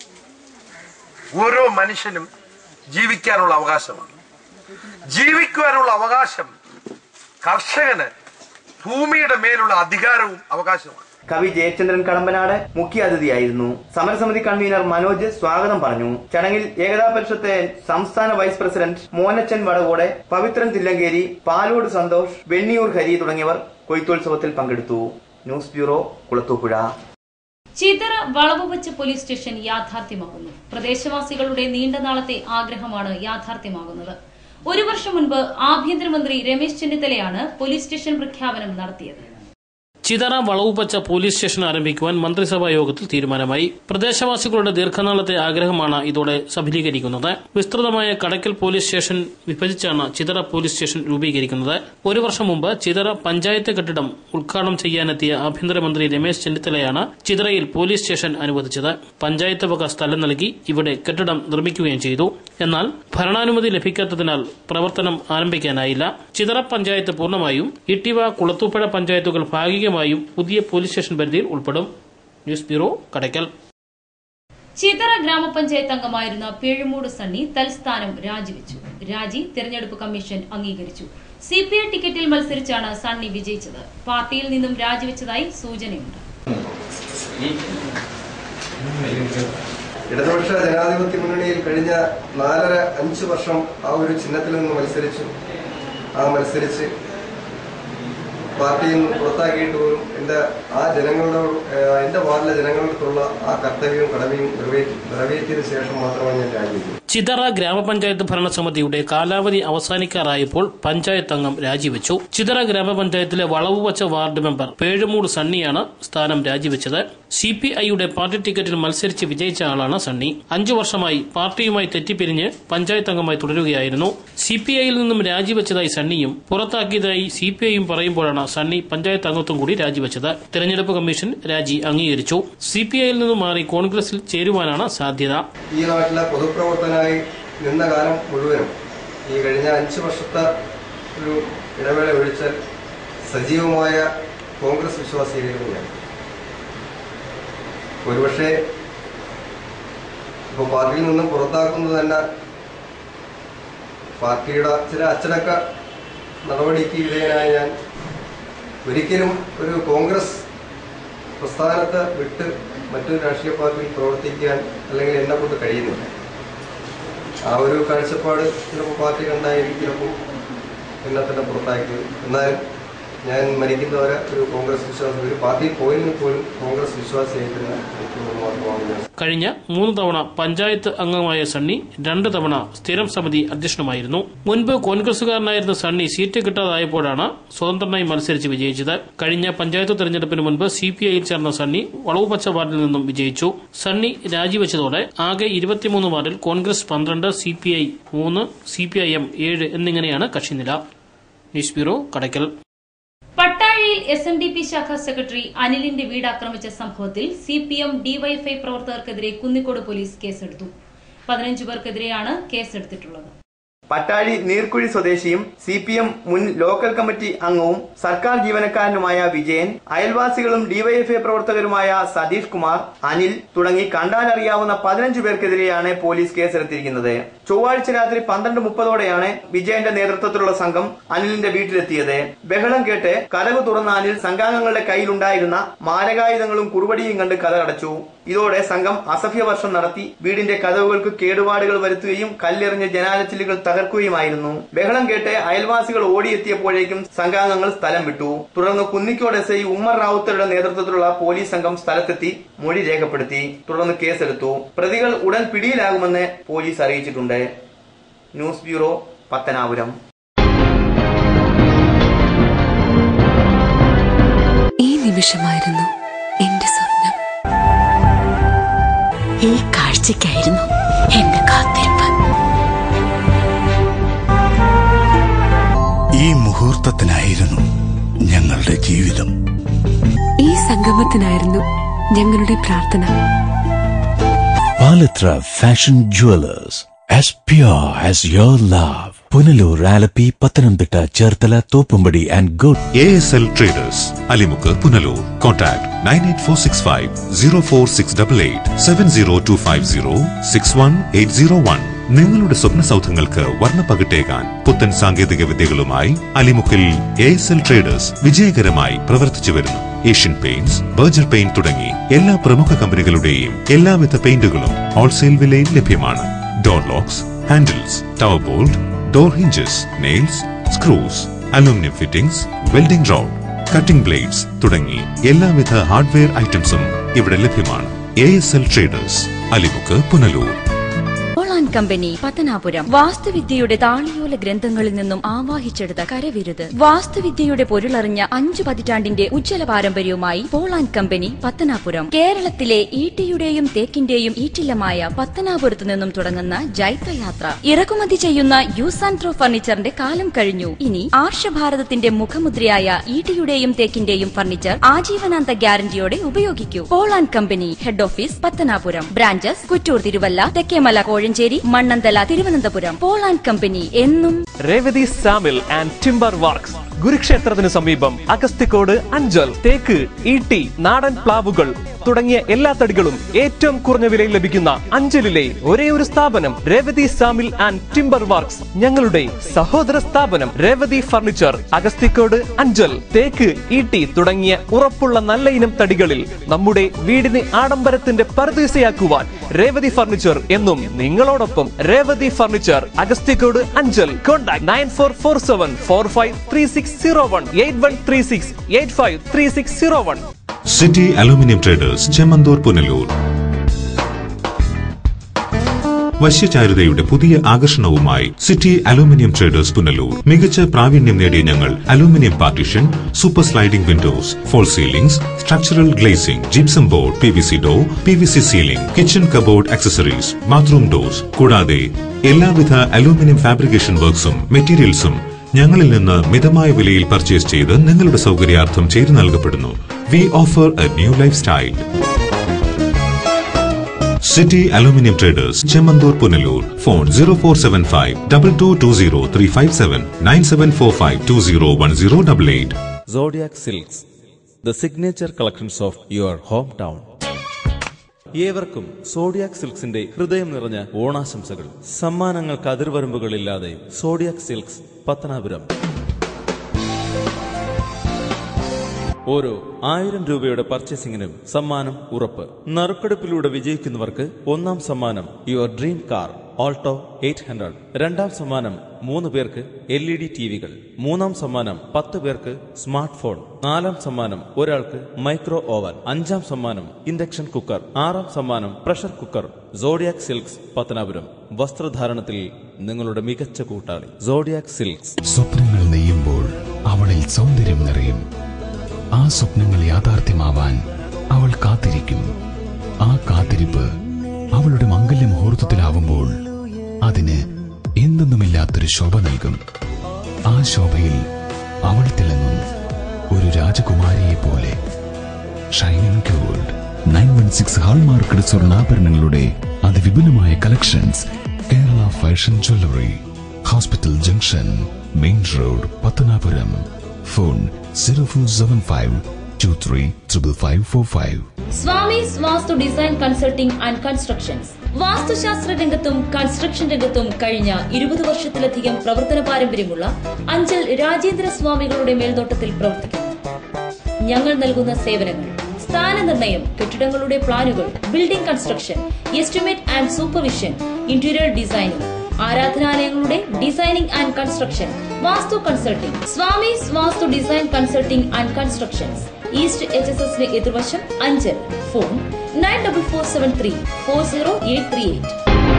ഓരോ മനുഷ്യനും ജീവിക്കാനുള്ള അവകാശമാണ് ജീവിക്കുവാനുള്ള അവകാശം കർഷകന് ഭൂമിയുടെ മേലുള്ള അധികാരവും അവകാശമാണ് കവി ജയചന്ദ്രൻ കടമ്പനാട് മുഖ്യാതിഥിയായിരുന്നു സമരസമിതി കൺവീനർ മനോജ് സ്വാഗതം പറഞ്ഞു ചടങ്ങിൽ ഏകതാ പരിഷത്തെ സംസ്ഥാന വൈസ് പ്രസിഡന്റ് മോനച്ചൻ വടകോടെ പവിത്രൻ തില്ലങ്കേരി പാലോട് സന്തോഷ് വെണ്ണിയൂർ ഹരി തുടങ്ങിയവർ കൊയ്ത്തോത്സവത്തിൽ പങ്കെടുത്തു ന്യൂസ് ബ്യൂറോ കുളത്തൂപ്പുഴ ചിതറ വളവ് വെച്ച് പോലീസ് സ്റ്റേഷൻ യാഥാർത്ഥ്യമാകുന്നു പ്രദേശവാസികളുടെ നീണ്ട നാളത്തെ ആഗ്രഹമാണ് യാഥാർത്ഥ്യമാകുന്നത് ഒരു വർഷം മുൻപ് ആഭ്യന്തരമന്ത്രി രമേശ് ചെന്നിത്തലയാണ് പോലീസ് സ്റ്റേഷൻ പ്രഖ്യാപനം നടത്തിയത് ചിതറ വളവുപച്ച പോലീസ് സ്റ്റേഷൻ ആരംഭിക്കുവാൻ മന്ത്രിസഭാ യോഗത്തിൽ തീരുമാനമായി പ്രദേശവാസികളുടെ ദീർഘനാളത്തെ ആഗ്രഹമാണ് ഇതോടെ സഫലീകരിക്കുന്നത് വിസ്തൃതമായ കടക്കൽ പോലീസ് സ്റ്റേഷൻ വിഭജിച്ചാണ് ചിതറ പോലീസ് സ്റ്റേഷൻ രൂപീകരിക്കുന്നത് ഒരു വർഷം മുമ്പ് ചിതറ പഞ്ചായത്ത് കെട്ടിടം ഉദ്ഘാടനം ചെയ്യാനെത്തിയ ആഭ്യന്തരമന്ത്രി രമേശ് ചെന്നിത്തലയാണ് ചിതറയിൽ പോലീസ് സ്റ്റേഷൻ അനുവദിച്ചത് പഞ്ചായത്ത് വക സ്ഥലം നൽകി ഇവിടെ കെട്ടിടം നിർമ്മിക്കുകയും ചെയ്തു എന്നാൽ ഭരണാനുമതി ലഭിക്കാത്തതിനാൽ പ്രവർത്തനം ആരംഭിക്കാനായില്ല ചിതറ പഞ്ചായത്ത് പൂർണ്ണമായും ഇട്ടിവ കുളത്തൂപ്പുഴ പഞ്ചായത്തുകൾ ഭാഗികമായും പുതിയ പോലീസ് സ്റ്റേഷൻ പരിധിയിൽ ഉൾപ്പെടും ന്യൂസ് ബ്യൂറോ കടയ്ക്കൽ ചിതറ ഗ്രാമപഞ്ചായത്ത് അംഗമായിരുന്ന പേഴുമൂട് സണ്ണി തൽസ്ഥാനം രാജിവെച്ചു രാജി തെരഞ്ഞെടുപ്പ് കമ്മീഷൻ അംഗീകരിച്ചു സി പി ഐ ടിക്കറ്റിൽ മത്സരിച്ചാണ് സണ്ണി വിജയിച്ചത് പാർട്ടിയിൽ നിന്നും രാജിവെച്ചതായി സൂചനയുണ്ട് ഇടതുപക്ഷ ജനാധിപത്യ മുന്നണിയിൽ കഴിഞ്ഞ നാലര അഞ്ച് വർഷം ആ ഒരു ചിഹ്നത്തിൽ നിന്ന് മത്സരിച്ചു ആ മത്സരിച്ച് പാർട്ടിയിൽ നിന്ന് പുറത്താക്കിയിട്ട് പോലും എൻ്റെ ആ ജനങ്ങളോട് ഏഹ്, എൻ്റെ വാർഡിലെ ജനങ്ങളോടുള്ള ആ കർത്തവ്യവും കടമയും നിറവേറ്റി നിറവേറ്റിയതിനു ശേഷം മാത്രമാണ് ഞാൻ രാജിവെക്കുന്നത് ചിതറ ഗ്രാമപഞ്ചായത്ത് ഭരണസമിതിയുടെ കാലാവധി അവസാനിക്കാറായപ്പോൾ പഞ്ചായത്ത് അംഗം രാജിവെച്ചു ചിതറ ഗ്രാമപഞ്ചായത്തിലെ വളവുവച്ച വാർഡ് മെമ്പർ പേഴുമൂട് സണ്ണിയാണ് സ്ഥാനം രാജിവെച്ചത് സി പി ഐയുടെ പാർട്ടി ടിക്കറ്റിൽ മത്സരിച്ച് വിജയിച്ച ആളാണ് സണ്ണി അഞ്ചു വർഷമായി പാർട്ടിയുമായി തെറ്റിപ്പിരിഞ്ഞ് പഞ്ചായത്ത് അംഗമായി തുടരുകയായിരുന്നു സി പി ഐയിൽ നിന്നും രാജിവെച്ചതായി സണ്ണിയും പുറത്താക്കിയതായി സി പി ഐയും പറയുമ്പോഴാണ് സണ്ണി പഞ്ചായത്ത് അംഗത്വം കൂടി രാജിവെച്ചത് തെരഞ്ഞെടുപ്പ് കമ്മീഷൻ രാജി അംഗീകരിച്ചു സി പി ഐയിൽ നിന്നും മാറി കോൺഗ്രസിൽ ചേരുവാനാണ് സാധ്യത ഈ നാട്ടിലെ പൊതുപ്രവർത്തനായി നിന്ന കാലം മുഴുവനും ഈ കഴിഞ്ഞ അഞ്ച് വർഷത്തെ ഒരു ഇടവേള ഒഴിച്ചാൽ സജീവമായ കോൺഗ്രസ് വിശ്വാസിയായിരുന്നു ഞാൻ ഒരുപക്ഷെ ഇപ്പോൾ പാർട്ടിയിൽ നിന്നും പുറത്താക്കുന്നത് തന്നെ പാർട്ടിയുടെ ചില അച്ചടക്ക നടപടിക്ക് വിധേയനായ ഞാൻ ഒരിക്കലും ഒരു കോൺഗ്രസ് പ്രസ്ഥാനത്തെ വിട്ട് മറ്റൊരു രാഷ്ട്രീയ പാർട്ടിയിൽ പ്രവർത്തിക്കാൻ അല്ലെങ്കിൽ എന്നെ കൊണ്ട് കഴിയുന്നില്ല ആ ഒരു കാഴ്ചപ്പാട് ചിലപ്പോൾ പാർട്ടി കണ്ടായിരിക്കും ചിലപ്പോൾ എന്നെ തന്നെ പുറത്താക്കിയത് എന്നാലും ഞാൻ മരിക്കുന്നവരെ ഒരു കോൺഗ്രസ് വിശ്വാസി ഒരു പാർട്ടിയിൽ പോയെങ്കിൽ പോലും കോൺഗ്രസ് വിശ്വാസിയായി തന്നെ നിൽക്കുമെന്ന് മാത്രമാണ് ഞാൻ കഴിഞ്ഞ മൂന്ന് തവണ പഞ്ചായത്ത് അംഗമായ സണ്ണി രണ്ട് തവണ സ്ഥിരം സമിതി അധ്യക്ഷനുമായിരുന്നു മുൻപ് കോൺഗ്രസുകാരനായിരുന്ന സണ്ണി സീറ്റ് കിട്ടാതായപ്പോഴാണ് സ്വതന്ത്രനായി മത്സരിച്ച് വിജയിച്ചത് കഴിഞ്ഞ പഞ്ചായത്ത് തെരഞ്ഞെടുപ്പിന് മുൻപ് സി പി ഐയിൽ ചേർന്ന സണ്ണി വളവുപച്ച വാർഡിൽ നിന്നും വിജയിച്ചു സണ്ണി രാജിവെച്ചതോടെ ആകെ ഇരുപത്തിമൂന്ന് വാർഡിൽ കോൺഗ്രസ് പന്ത്രണ്ട് സി പി ഐ മൂന്ന് സി പി ഐ എം ഏഴ് എന്നിങ്ങനെയാണ് കക്ഷിനില ന്യൂസ് ബ്യൂറോ കടയ്ക്കൽ പട്ടാഴിയിൽ എസ് എൻ ഡി പി ശാഖാ സെക്രട്ടറി അനിലിന്റെ വീട് ആക്രമിച്ച സംഭവത്തിൽ സി പി എം ഡിവൈഎഫ്ഐ പ്രവർത്തകർക്കെതിരെ കുന്നിക്കോട് പോലീസ് കേസെടുത്തു പതിനഞ്ചു പേർക്കെതിരെയാണ് കേസെടുത്തിട്ടുള്ളത് പട്ടാഴി നീർക്കുഴി സ്വദേശിയും സി പി എം മുൻ ലോക്കൽ കമ്മിറ്റി അംഗവും സർക്കാർ ജീവനക്കാരനുമായ വിജയൻ അയൽവാസികളും ഡിവൈഎഫ്ഐ പ്രവർത്തകരുമായ സതീഷ് കുമാർ അനിൽ തുടങ്ങി കണ്ടാലറിയാവുന്ന പതിനഞ്ചു പേർക്കെതിരെയാണ് പോലീസ് കേസെടുത്തിരിക്കുന്നത് ചൊവ്വാഴ്ച രാത്രി പന്ത്രണ്ട് മുപ്പതോടെയാണ് വിജയന്റെ നേതൃത്വത്തിലുള്ള സംഘം അനിലിന്റെ വീട്ടിലെത്തിയത് ബഹളം കേട്ട് കതക് തുറന്ന അനിൽ സംഘാംഗങ്ങളുടെ കയ്യിലുണ്ടായിരുന്ന മാരകായുധങ്ങളും കുറുവടിയും കണ്ട് കഥ അടച്ചു ഇതോടെ സംഘം അസഭ്യ വർഷം നടത്തി വീടിന്റെ കഥവുകൾക്ക് കേടുപാടുകൾ വരുത്തുകയും കല്ലെറിഞ്ഞ് ജനാലച്ചില്ലുകൾ തകർക്കുകയുമായിരുന്നു ബഹളം കേട്ട് അയൽവാസികൾ ഓടിയെത്തിയപ്പോഴേക്കും സംഘാംഗങ്ങൾ സ്ഥലം വിട്ടു തുടർന്ന് കുന്നിക്കോട് എസ് ഐ ഉമ്മർ റാവുത്തറുടെ നേതൃത്വത്തിലുള്ള പോലീസ് സംഘം സ്ഥലത്തെത്തി മൊഴി രേഖപ്പെടുത്തി തുടർന്ന് കേസെടുത്തു പ്രതികൾ ഉടൻ പിടിയിലാകുമെന്ന് പോലീസ് അറിയിച്ചിട്ടുണ്ട് ന്യൂസ് ബ്യൂറോ പത്തനാപുരം ഈ നിമിഷമായിരുന്നു എന്റെ സ്വപ്നം ഈ കാഴ്ച കാഴ്ചയ്ക്കായിരുന്നു എന്റെ കാത്തിരിപ്പ് ഈ മുഹൂർത്തത്തിനായിരുന്നു ഞങ്ങളുടെ ജീവിതം ഈ സംഗമത്തിനായിരുന്നു ഞങ്ങളുടെ പ്രാർത്ഥന Palathra fashion jewellers as pure as your love Punalur Alleppey Pathanamthitta Cherthala Thoppumpady and good A S L traders Alimukku Punalur contact nine eight four six five zero four six double eight seven zero two five zero six one eight zero one നിങ്ങളുടെ സ്വപ്ന സൗധങ്ങൾക്ക് വർണ്ണപ്പകിട്ടേകാൻ പുത്തൻ സാങ്കേതിക വിദ്യകളുമായി അലിമുക്കിൽ എ എസ് എൽ ട്രേഡേഴ്സ് വിജയകരമായി പ്രവർത്തിച്ചു വരുന്നു ഏഷ്യൻ പെയിന്റ്സ് ബർജർ പെയിന്റ് തുടങ്ങി എല്ലാ പ്രമുഖ കമ്പനികളുടെയും എല്ലാവിധ പെയിന്റുകളും ഹോൾസെയിൽ വിലയിൽ ലഭ്യമാണ് door locks handles tower bolt door hinges nails screws aluminium fittings welding rod cutting blades തുടങ്ങി എല്ലാവിധ ഹാർഡ്വെയർ ഐറ്റംസും ഇവിടെ ലഭ്യമാണ് A S L traders Alimukku Punalur Olan company Pathanapuram വാസ്തുവിദ്യയുടെ താളിയോല ഗ്രന്ഥങ്ങളിൽ നിന്നും ആവാഹിച്ചെടുത്ത കരവിരുത് വാസ്തുവിദ്യയുടെ പൊരുളറിഞ്ഞ അഞ്ചു പതിറ്റാണ്ടിന്റെ ഉജ്ജ്വല പാരമ്പര്യവുമായി പോളാൻ കമ്പനി പത്തനാപുരം കേരളത്തിലെ ഈട്ടിയുടെയും തേക്കിന്റെയും ഈറ്റില്ലമായ പത്തനാപുരത്തു നിന്നും തുടങ്ങുന്ന ജൈത്രയാത്ര ഇറക്കുമതി ചെയ്യുന്ന യൂസ് ആൻഡ് ത്രോ ഫർണിച്ചറിന്റെ കാലം കഴിഞ്ഞു ഇനി ആർഷഭാരതത്തിന്റെ മുഖമുദ്രയായ ഈട്ടിയുടെയും തേക്കിന്റെയും ഫർണിച്ചർ ആജീവനാന്ത ഗ്യാരണ്ടിയോടെ ഉപയോഗിക്കൂ Polan company head office Pathanapuram branches Kuttoor Thiruvalla Thekkemala Kozhencherry Mannanthala Thiruvananthapuram Polan company എന്നും Revathi sawmill and timber works ഗുരുക്ഷേത്രത്തിന് സമീപം അഗസ്തിക്കോട് അഞ്ചൽ തേക്ക് ഈട്ടി നാടൻ പ്ലാവുകൾ തുടങ്ങിയ എല്ലാ തടികളും ഏറ്റവും കുറഞ്ഞ വിലയിൽ ലഭിക്കുന്ന അഞ്ചലിലെ ഒരേ ഒരു സ്ഥാപനം Revathi sawmill and timber works ഞങ്ങളുടെ സഹോദര സ്ഥാപനം രേവതി ഫർണിച്ചർ അഗസ്തിക്കോട് അഞ്ചൽ തേക്ക് ഈട്ടി തുടങ്ങിയ ഉറപ്പുള്ള നല്ല ഇനം തടികളിൽ നമ്മുടെ വീടിന് ആഡംബരത്തിന്റെ പരദീസയാക്കുവാൻ രേവതി ഫർണിച്ചർ എന്നും നിങ്ങളോടൊപ്പം Revathi furniture Agasthikode Anchal contact nine four four seven four five three six zero one eight one three six eight five three six zero one city aluminium traders Chemmanthoor Punalur വശ്യചാരുതയുടെ പുതിയ ആകർഷണവുമായി സിറ്റി അലൂമിനിയം ട്രേഡേഴ്സ് പുനലൂർ മികച്ച പ്രാവീണ്യം നേടിയ ഞങ്ങൾ aluminium partition super sliding windows false ceilings structural glazing gypsum board P V C door P V C ceiling kitchen cupboard accessories bathroom doors കൂടാതെ എല്ലാവിധ അലൂമിനിയം ഫാബ്രിക്കേഷൻ വർക്ക്സും മെറ്റീരിയൽസും ഞങ്ങളിൽ നിന്ന് മിതമായ വിലയിൽ പർച്ചേസ് ചെയ്ത് നിങ്ങളുടെ സൗകര്യാർത്ഥം ചെയ്തു നൽകപ്പെടുന്നു we offer a new life style city aluminium traders Chemmanthoor Punalur phone zero four seven five double two two zero three five seven nine seven four five two zero one zero double eight Zodiac Silks, the signature collections of your hometown. ഏവർക്കും സോഡിയാക് സിൽക്സിന്റെ ഹൃദയം നിറഞ്ഞ ഓണാശംസകൾ സമ്മാനങ്ങൾക്ക് അതിർവരമ്പുകളില്ലാതെ സോഡിയാക് സിൽക്സ് പത്തനാപുരം ഓരോ ആയിരം രൂപയുടെ പർച്ചേസിംഗിനും സമ്മാനം ഉറപ്പ് നറുക്കെടുപ്പിലൂടെ വിജയിക്കുന്നവർക്ക് ഒന്നാം സമ്മാനം your dream car Alto eight hundred രണ്ടാം സമ്മാനം മൂന്ന് പേർക്ക് എൽ ഇ ഡി ടി വികൾ മൂന്നാം സമ്മാനം പത്ത് പേർക്ക് സ്മാർട്ട് ഫോൺ നാലാം സമ്മാനം ഒരാൾക്ക് മൈക്രോ ഓവൻ അഞ്ചാം സമ്മാനം ഇൻഡക്ഷൻ കുക്കർ ആറാം സമ്മാനം pressure cooker Zodiac silks Pathanapuram വസ്ത്രധാരണത്തിൽ നിങ്ങളുടെ മികച്ച കൂട്ടാളി സോഡിയാക് സിൽക്സ് സ്വപ്നങ്ങൾ നെയ്യുമ്പോൾ അവളിൽ സൗന്ദര്യം നിറയും ആ സ്വപ്നങ്ങൾ യാഥാർത്ഥ്യമാവാൻ അവൾ കാത്തിരിക്കും ആ കാത്തിരിപ്പ് അവളുടെ മംഗല്യ മുഹൂർത്തത്തിലാവുമ്പോൾ അതിന് എന്തെന്നുമില്ലാത്തൊരു ശോഭ നൽകും ആ ശോഭയിൽ അവൾ തിളങ്ങും ഒരു രാജകുമാരിയെ പോലെ shining gold nine one six hallmarked സ്വർണ്ണാഭരണങ്ങളുടെ അതിവിപുലമായ collections Kerala fashion jewellery hospital junction main road Pathanapuram phone zero four seven five two three triple five four five Swami's vastu design consulting and constructions വാസ്തുശാസ്ത്ര രംഗത്തും കൺസ്ട്രക്ഷൻ രംഗത്തും കഴിഞ്ഞ ഇരുപത് വർഷത്തിലധികം പ്രവർത്തന പാരമ്പര്യമുള്ള അഞ്ചൽ രാജേന്ദ്ര സ്വാമികളുടെ മേൽനോട്ടത്തിൽ പ്രവർത്തിക്കുന്നു ഞങ്ങൾ നൽകുന്ന സേവനങ്ങൾ സ്ഥാനനിർണയം കെട്ടിടങ്ങളുടെ പ്ലാനുകൾ building construction estimate and supervision interior designing ആരാധനാലയങ്ങളുടെ designing and construction vastu consulting Swami's vastu design consulting and constructions east H S എസിന് എതിർവശം Anchal phone nine double four seven three four zero eight three eight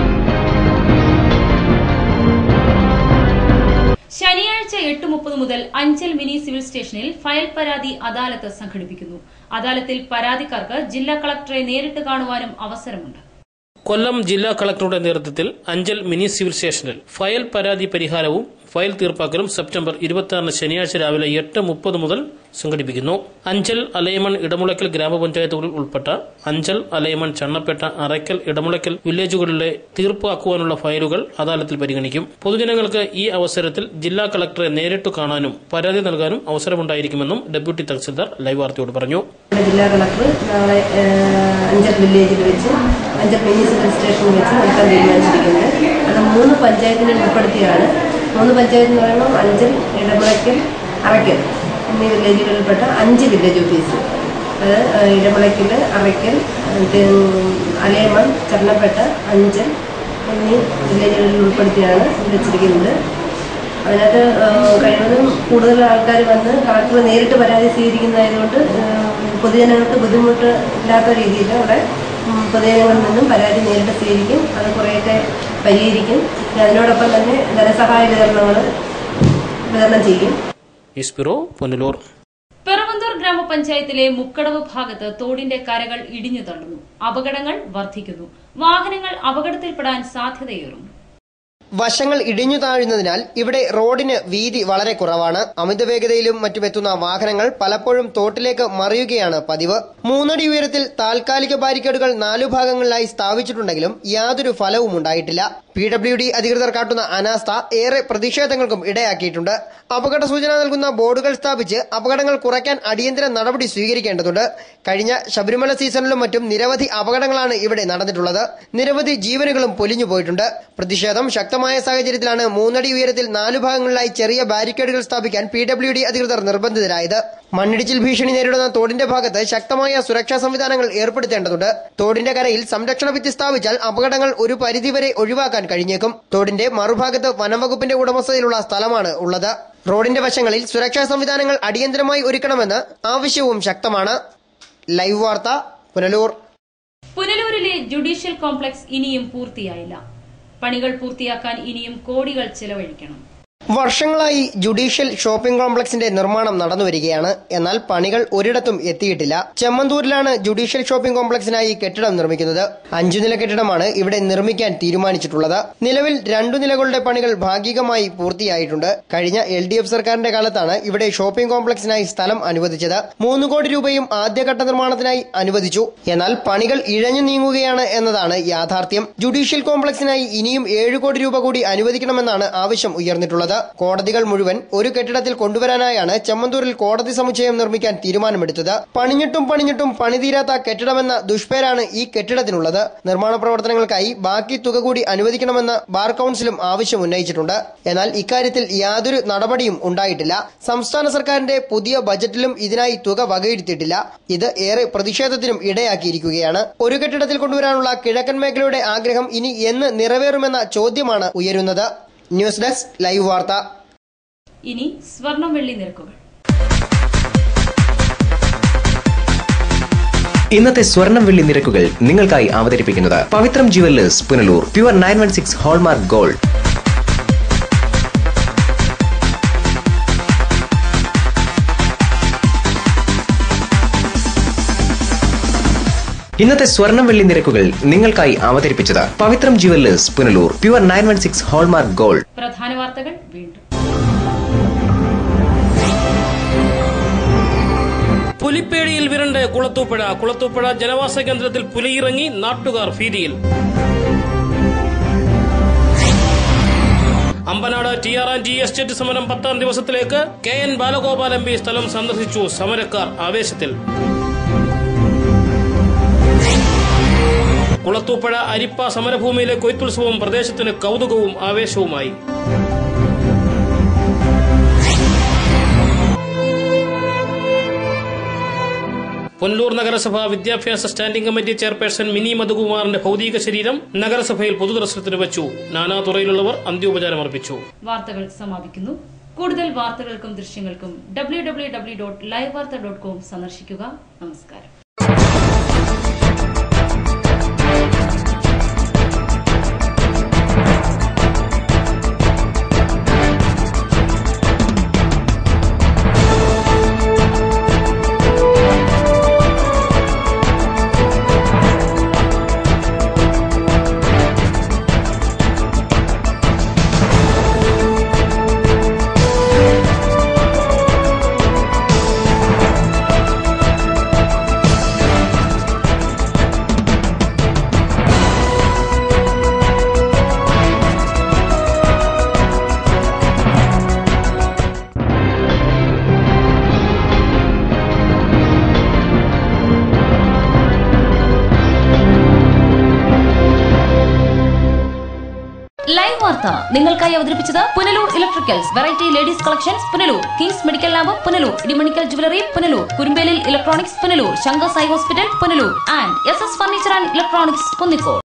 ശനിയാഴ്ച എട്ട് മുപ്പത് മുതൽ അഞ്ചൽ മിനി സിവിൽ സ്റ്റേഷനിൽ ഫയൽ പരാതി അദാലത്ത് സംഘടിപ്പിക്കുന്നു അദാലത്തിൽ പരാതിക്കാർക്ക് ജില്ലാ കളക്ടറെ നേരിട്ട് കാണുവാനും അവസരമുണ്ട് കൊല്ലം ജില്ലാ കളക്ടറുടെ നേതൃത്വത്തിൽ അഞ്ചൽ മിനി സിവിൽ സ്റ്റേഷനിൽ ഫയൽ പരാതി പരിഹാരവും ഫയൽ തീർപ്പാക്കലും സെപ്റ്റംബർ ഇരുപത്തിയാറിന് ശനിയാഴ്ച രാവിലെ എട്ട് മുപ്പത് മുതൽ സംഘടിപ്പിക്കുന്നു അഞ്ചൽ അലയമൺ ഇടമുളയ്ക്കൽ ഗ്രാമപഞ്ചായത്തുകളിൽ ഉൾപ്പെട്ട അഞ്ചൽ അലയമൺ ചണ്ണപ്പേട്ട അറയ്ക്കൽ ഇടമുളയ്ക്കൽ വില്ലേജുകളിലെ തീർപ്പാക്കുവാനുള്ള ഫയലുകൾ അദാലത്തിൽ പരിഗണിക്കും പൊതുജനങ്ങൾക്ക് ഈ അവസരത്തിൽ ജില്ലാ കളക്ടറെ നേരിട്ട് കാണാനും പരാതി നൽകാനും അവസരമുണ്ടായിരിക്കുമെന്നും ഡെപ്യൂട്ടി തഹസിൽദാർ ലൈവ് വാർത്തയോട് പറഞ്ഞു ജില്ലാ കളക്ടർ നാളെ ഏഹ്, അഞ്ചൽ വില്ലേജിൽ വെച്ച് അഞ്ചൽ മിനി സിവിൽ സ്റ്റേഷനിൽ വെച്ച് നടത്താൻ തീരുമാനിച്ചിരിക്കുന്നത് അത് മൂന്ന് പഞ്ചായത്തിനെ ഉൾപ്പെടുത്തിയാണ് മൂന്ന് പഞ്ചായത്ത് എന്ന് പറയുമ്പോൾ അഞ്ചൽ ഇടമുളയ്ക്കൽ അറയ്ക്കൽ എന്നീ വില്ലേജുകളിൽപ്പെട്ട അഞ്ച് വില്ലേജ് ഓഫീസ് അത് ഏഹ്, ഇടമുളയ്ക്കൽ അറയ്ക്കൽ ഇത് അലയമൺ ചർണപ്പേട്ട അഞ്ചൽ എന്നീ വില്ലേജുകളിൽ ഉൾപ്പെടുത്തിയാണ് ഇത് വെച്ചിരിക്കുന്നത് അതിനകത്ത് ഏഹ്, കഴിവതും കൂടുതൽ ആൾക്കാർ വന്ന് കളക്ടർ നേരിട്ട് പരാതി സ്വീകരിക്കുന്നതായതുകൊണ്ട് ഏഹ്, പൊതുജനങ്ങൾക്ക് ബുദ്ധിമുട്ട് ഇല്ലാത്ത രീതിയിൽ അവിടെ ഉം, പൊതുജനങ്ങളിൽ നിന്നും പരാതി നേരിട്ട് സ്വീകരിക്കും അത് കുറേയൊക്കെ പരിഹരിക്കും പിന്നെ അതിനോടൊപ്പം തന്നെ ധനസഹായ വിതരണങ്ങൾ വിതരണം ചെയ്യും ന്യൂസ് ബ്യൂറോ പുനലൂർ പെറവന്തൂർ ഗ്രാമപഞ്ചായത്തിലെ മുക്കടവ് ഭാഗത്ത് തോടിന്റെ കരകൾ ഇടിഞ്ഞു തള്ളുന്നു അപകടങ്ങൾ വർദ്ധിക്കുന്നു വാഹനങ്ങൾ അപകടത്തിൽപ്പെടാൻ സാധ്യതയേറും വശങ്ങൾ ഇടിഞ്ഞു താഴുന്നതിനാൽ ഇവിടെ റോഡിന് വീതി വളരെ കുറവാണ് അമിത വേഗതയിലും മറ്റും എത്തുന്ന വാഹനങ്ങൾ പലപ്പോഴും തോട്ടിലേക്ക് മറിയുകയാണ് പതിവ് മൂന്നടി ഉയരത്തിൽ താൽക്കാലിക ബാരിക്കേഡുകൾ നാലു ഭാഗങ്ങളിലായി സ്ഥാപിച്ചിട്ടുണ്ടെങ്കിലും യാതൊരു ഫലവും ഉണ്ടായിട്ടില്ല പി ഡബ്ല്യു ഡി അധികൃതർ കാട്ടുന്ന അനാസ്ഥ ഏറെ പ്രതിഷേധങ്ങൾക്കും ഇടയാക്കിയിട്ടുണ്ട് അപകട സൂചന നൽകുന്ന ബോർഡുകൾ സ്ഥാപിച്ച് അപകടങ്ങൾ കുറയ്ക്കാൻ അടിയന്തര നടപടി സ്വീകരിക്കേണ്ടതുണ്ട് കഴിഞ്ഞ ശബരിമല സീസണിലും മറ്റും നിരവധി അപകടങ്ങളാണ് ഇവിടെ നടന്നിട്ടുള്ളത് നിരവധി ജീവനുകളും പൊലിഞ്ഞു പോയിട്ടുണ്ട് പ്രതിഷേധം ശക്തമായ സാഹചര്യത്തിലാണ് മൂന്നടി ഉയരത്തിൽ നാലു ഭാഗങ്ങളിലായി ചെറിയ ബാരിക്കേഡുകൾ സ്ഥാപിക്കാൻ പി ഡബ്ല്യു ഡി അധികൃതർ നിർബന്ധിതരായത് മണ്ണിടിച്ചിൽ ഭീഷണി നേരിടുന്ന തോടിന്റെ ഭാഗത്ത് ശക്തമായ സുരക്ഷാ സംവിധാനങ്ങൾ ഏർപ്പെടുത്തേണ്ടതുണ്ട് തോടിന്റെ കരയിൽ സംരക്ഷണ ഭിത്തി സ്ഥാപിച്ചാൽ അപകടങ്ങൾ ഒരു പരിധിവരെ ഒഴിവാക്കാൻ കഴിഞ്ഞേക്കും തോടിന്റെ മറുഭാഗത്ത് വനംവകുപ്പിന്റെ ഉടമസ്ഥതയിലുള്ള സ്ഥലമാണ് ഉള്ളത് റോഡിന്റെ വശങ്ങളിൽ സുരക്ഷാ സംവിധാനങ്ങൾ അടിയന്തരമായി ഒരുക്കണമെന്ന് ആവശ്യവും ശക്തമാണ് ലൈവ് വാർത്ത പുനലൂർ പുനലൂരിലെ ജുഡീഷ്യൽ കോംപ്ലക്സ് ഇനിയും പൂർത്തിയായില്ല പണികൾ പൂർത്തിയാക്കാൻ ഇനിയും കോടികൾ ചെലവഴിക്കണം വർഷങ്ങളായി ജുഡീഷ്യൽ ഷോപ്പിംഗ് കോംപ്ലക്സിന്റെ നിർമ്മാണം നടന്നുവരികയാണ് എന്നാൽ പണികൾ ഒരിടത്തും എത്തിയിട്ടില്ല ചെമ്മന്തൂരിലാണ് ജുഡീഷ്യൽ ഷോപ്പിംഗ് കോംപ്ലക്സിനായി കെട്ടിടം നിർമ്മിക്കുന്നത് അഞ്ചു നില കെട്ടിടമാണ് ഇവിടെ നിർമ്മിക്കാൻ തീരുമാനിച്ചിട്ടുള്ളത് നിലവിൽ രണ്ടു നിലകളുടെ പണികൾ ഭാഗികമായി പൂർത്തിയായിട്ടുണ്ട് കഴിഞ്ഞ എൽ ഡി എഫ് സർക്കാരിന്റെ കാലത്താണ് ഇവിടെ ഷോപ്പിംഗ് കോംപ്ലക്സിനായി സ്ഥലം അനുവദിച്ചത് മൂന്ന് കോടി രൂപയും ആദ്യഘട്ട നിർമ്മാണത്തിനായി അനുവദിച്ചു എന്നാൽ പണികൾ ഇഴഞ്ഞു നീങ്ങുകയാണ് എന്നതാണ് യാഥാർത്ഥ്യം ജുഡീഷ്യൽ കോംപ്ലക്സിനായി ഇനിയും ഏഴ് കോടി രൂപ കൂടി അനുവദിക്കണമെന്നാണ് ആവശ്യം ഉയർന്നിട്ടുള്ളത് കോടതികൾ മുഴുവൻ ഒരു കെട്ടിടത്തിൽ കൊണ്ടുവരാനായാണ് ചെമ്മന്തൂരിൽ കോടതി സമുച്ചയം നിർമ്മിക്കാൻ തീരുമാനമെടുത്തത് പണിഞ്ഞിട്ടും പണിഞ്ഞിട്ടും പണിതീരാത്ത കെട്ടിടമെന്ന ദുഷ്പേരാണ് ഈ കെട്ടിടത്തിനുള്ളത് നിർമ്മാണ പ്രവർത്തനങ്ങൾക്കായി ബാക്കി തുക കൂടി അനുവദിക്കണമെന്ന് ബാർ കൌൺസിലും ആവശ്യം ഉന്നയിച്ചിട്ടുണ്ട് എന്നാൽ ഇക്കാര്യത്തിൽ യാതൊരു നടപടിയും ഉണ്ടായിട്ടില്ല സംസ്ഥാന സർക്കാരിന്റെ പുതിയ ബജറ്റിലും ഇതിനായി തുക വകയിരുത്തിയിട്ടില്ല ഇത് ഏറെ പ്രതിഷേധത്തിനും ഇടയാക്കിയിരിക്കുകയാണ് ഒരു കെട്ടിടത്തിൽ കൊണ്ടുവരാനുള്ള കിഴക്കൻ മേഖലയുടെ ആഗ്രഹം ഇനി എന്ന് നിറവേറുമെന്ന ചോദ്യമാണ് ഉയരുന്നത് ന്യൂസ് ഡെസ്ക് ലൈവ് വാർത്ത ഇനി സ്വർണം വെള്ളി നിരക്കുകൾ ഇന്നത്തെ സ്വർണം വെള്ളി നിരക്കുകൾ നിങ്ങൾക്കായി അവതരിപ്പിക്കുന്നത് Pavithram jewellers Punalur pure nine one six hallmark gold ഇന്നത്തെ സ്വർണം വെള്ളി നിരക്കുകൾ നിങ്ങൾക്കായി അവതരിപ്പിച്ചത് Pavithram jewellers Punalur pure nine one six hallmark gold പ്രധാന വാർത്തകൾ വീണ്ടും പുലിപ്പേടിയിൽ വിരണ്ട് കുളത്തൂപ്പുഴ കുളത്തൂപ്പുഴ ജനവാസ കേന്ദ്രത്തിൽ പുലിയിറങ്ങി നാട്ടുകാർ ഭീതിയിൽ Ambanad T R and T estate സമരം പത്താം ദിവസത്തിലേക്ക് K N Balagopal M P സ്ഥലം സന്ദർശിച്ചു സമരക്കാർ ആവേശത്തിൽ കുളത്തൂപ്പുഴ അരിപ്പ സമരഭൂമിയിലെ കൊയ്ത്തുത്സവം പ്രദേശത്തിന് കൗതുകവും ആവേശവുമായി പുനലൂർ നഗരസഭ വിദ്യാഭ്യാസ സ്റ്റാൻഡിംഗ് കമ്മിറ്റി ചെയർപേഴ്സൺ മിനി മധുകുമാറിന്റെ ഭൗതിക ശരീരം നഗരസഭയിൽ പൊതുദർശനത്തിന് വെച്ചു നാനാതുറയിലുള്ളവർ അന്ത്യോപചാരം അർപ്പിച്ചു വാർത്തകൾ സമാപിക്കുന്നു കൂടുതൽ വാർത്തകൾക്കും ദൃശ്യങ്ങൾക്കും W W W dot live vartha dot com സന്ദർശിക്കുക നമസ്കാരം ലൈവ് വാർത്ത നിങ്ങൾക്കായി അവതരിപ്പിച്ചത് Punalur electricals variety ladies collections Punalur kings medical lab Punalur Edimanickal jewellery Punalur Kurumbelil electronics Punalur Shankar Sai hospital Punalur and S S furniture and electronics Kunnicode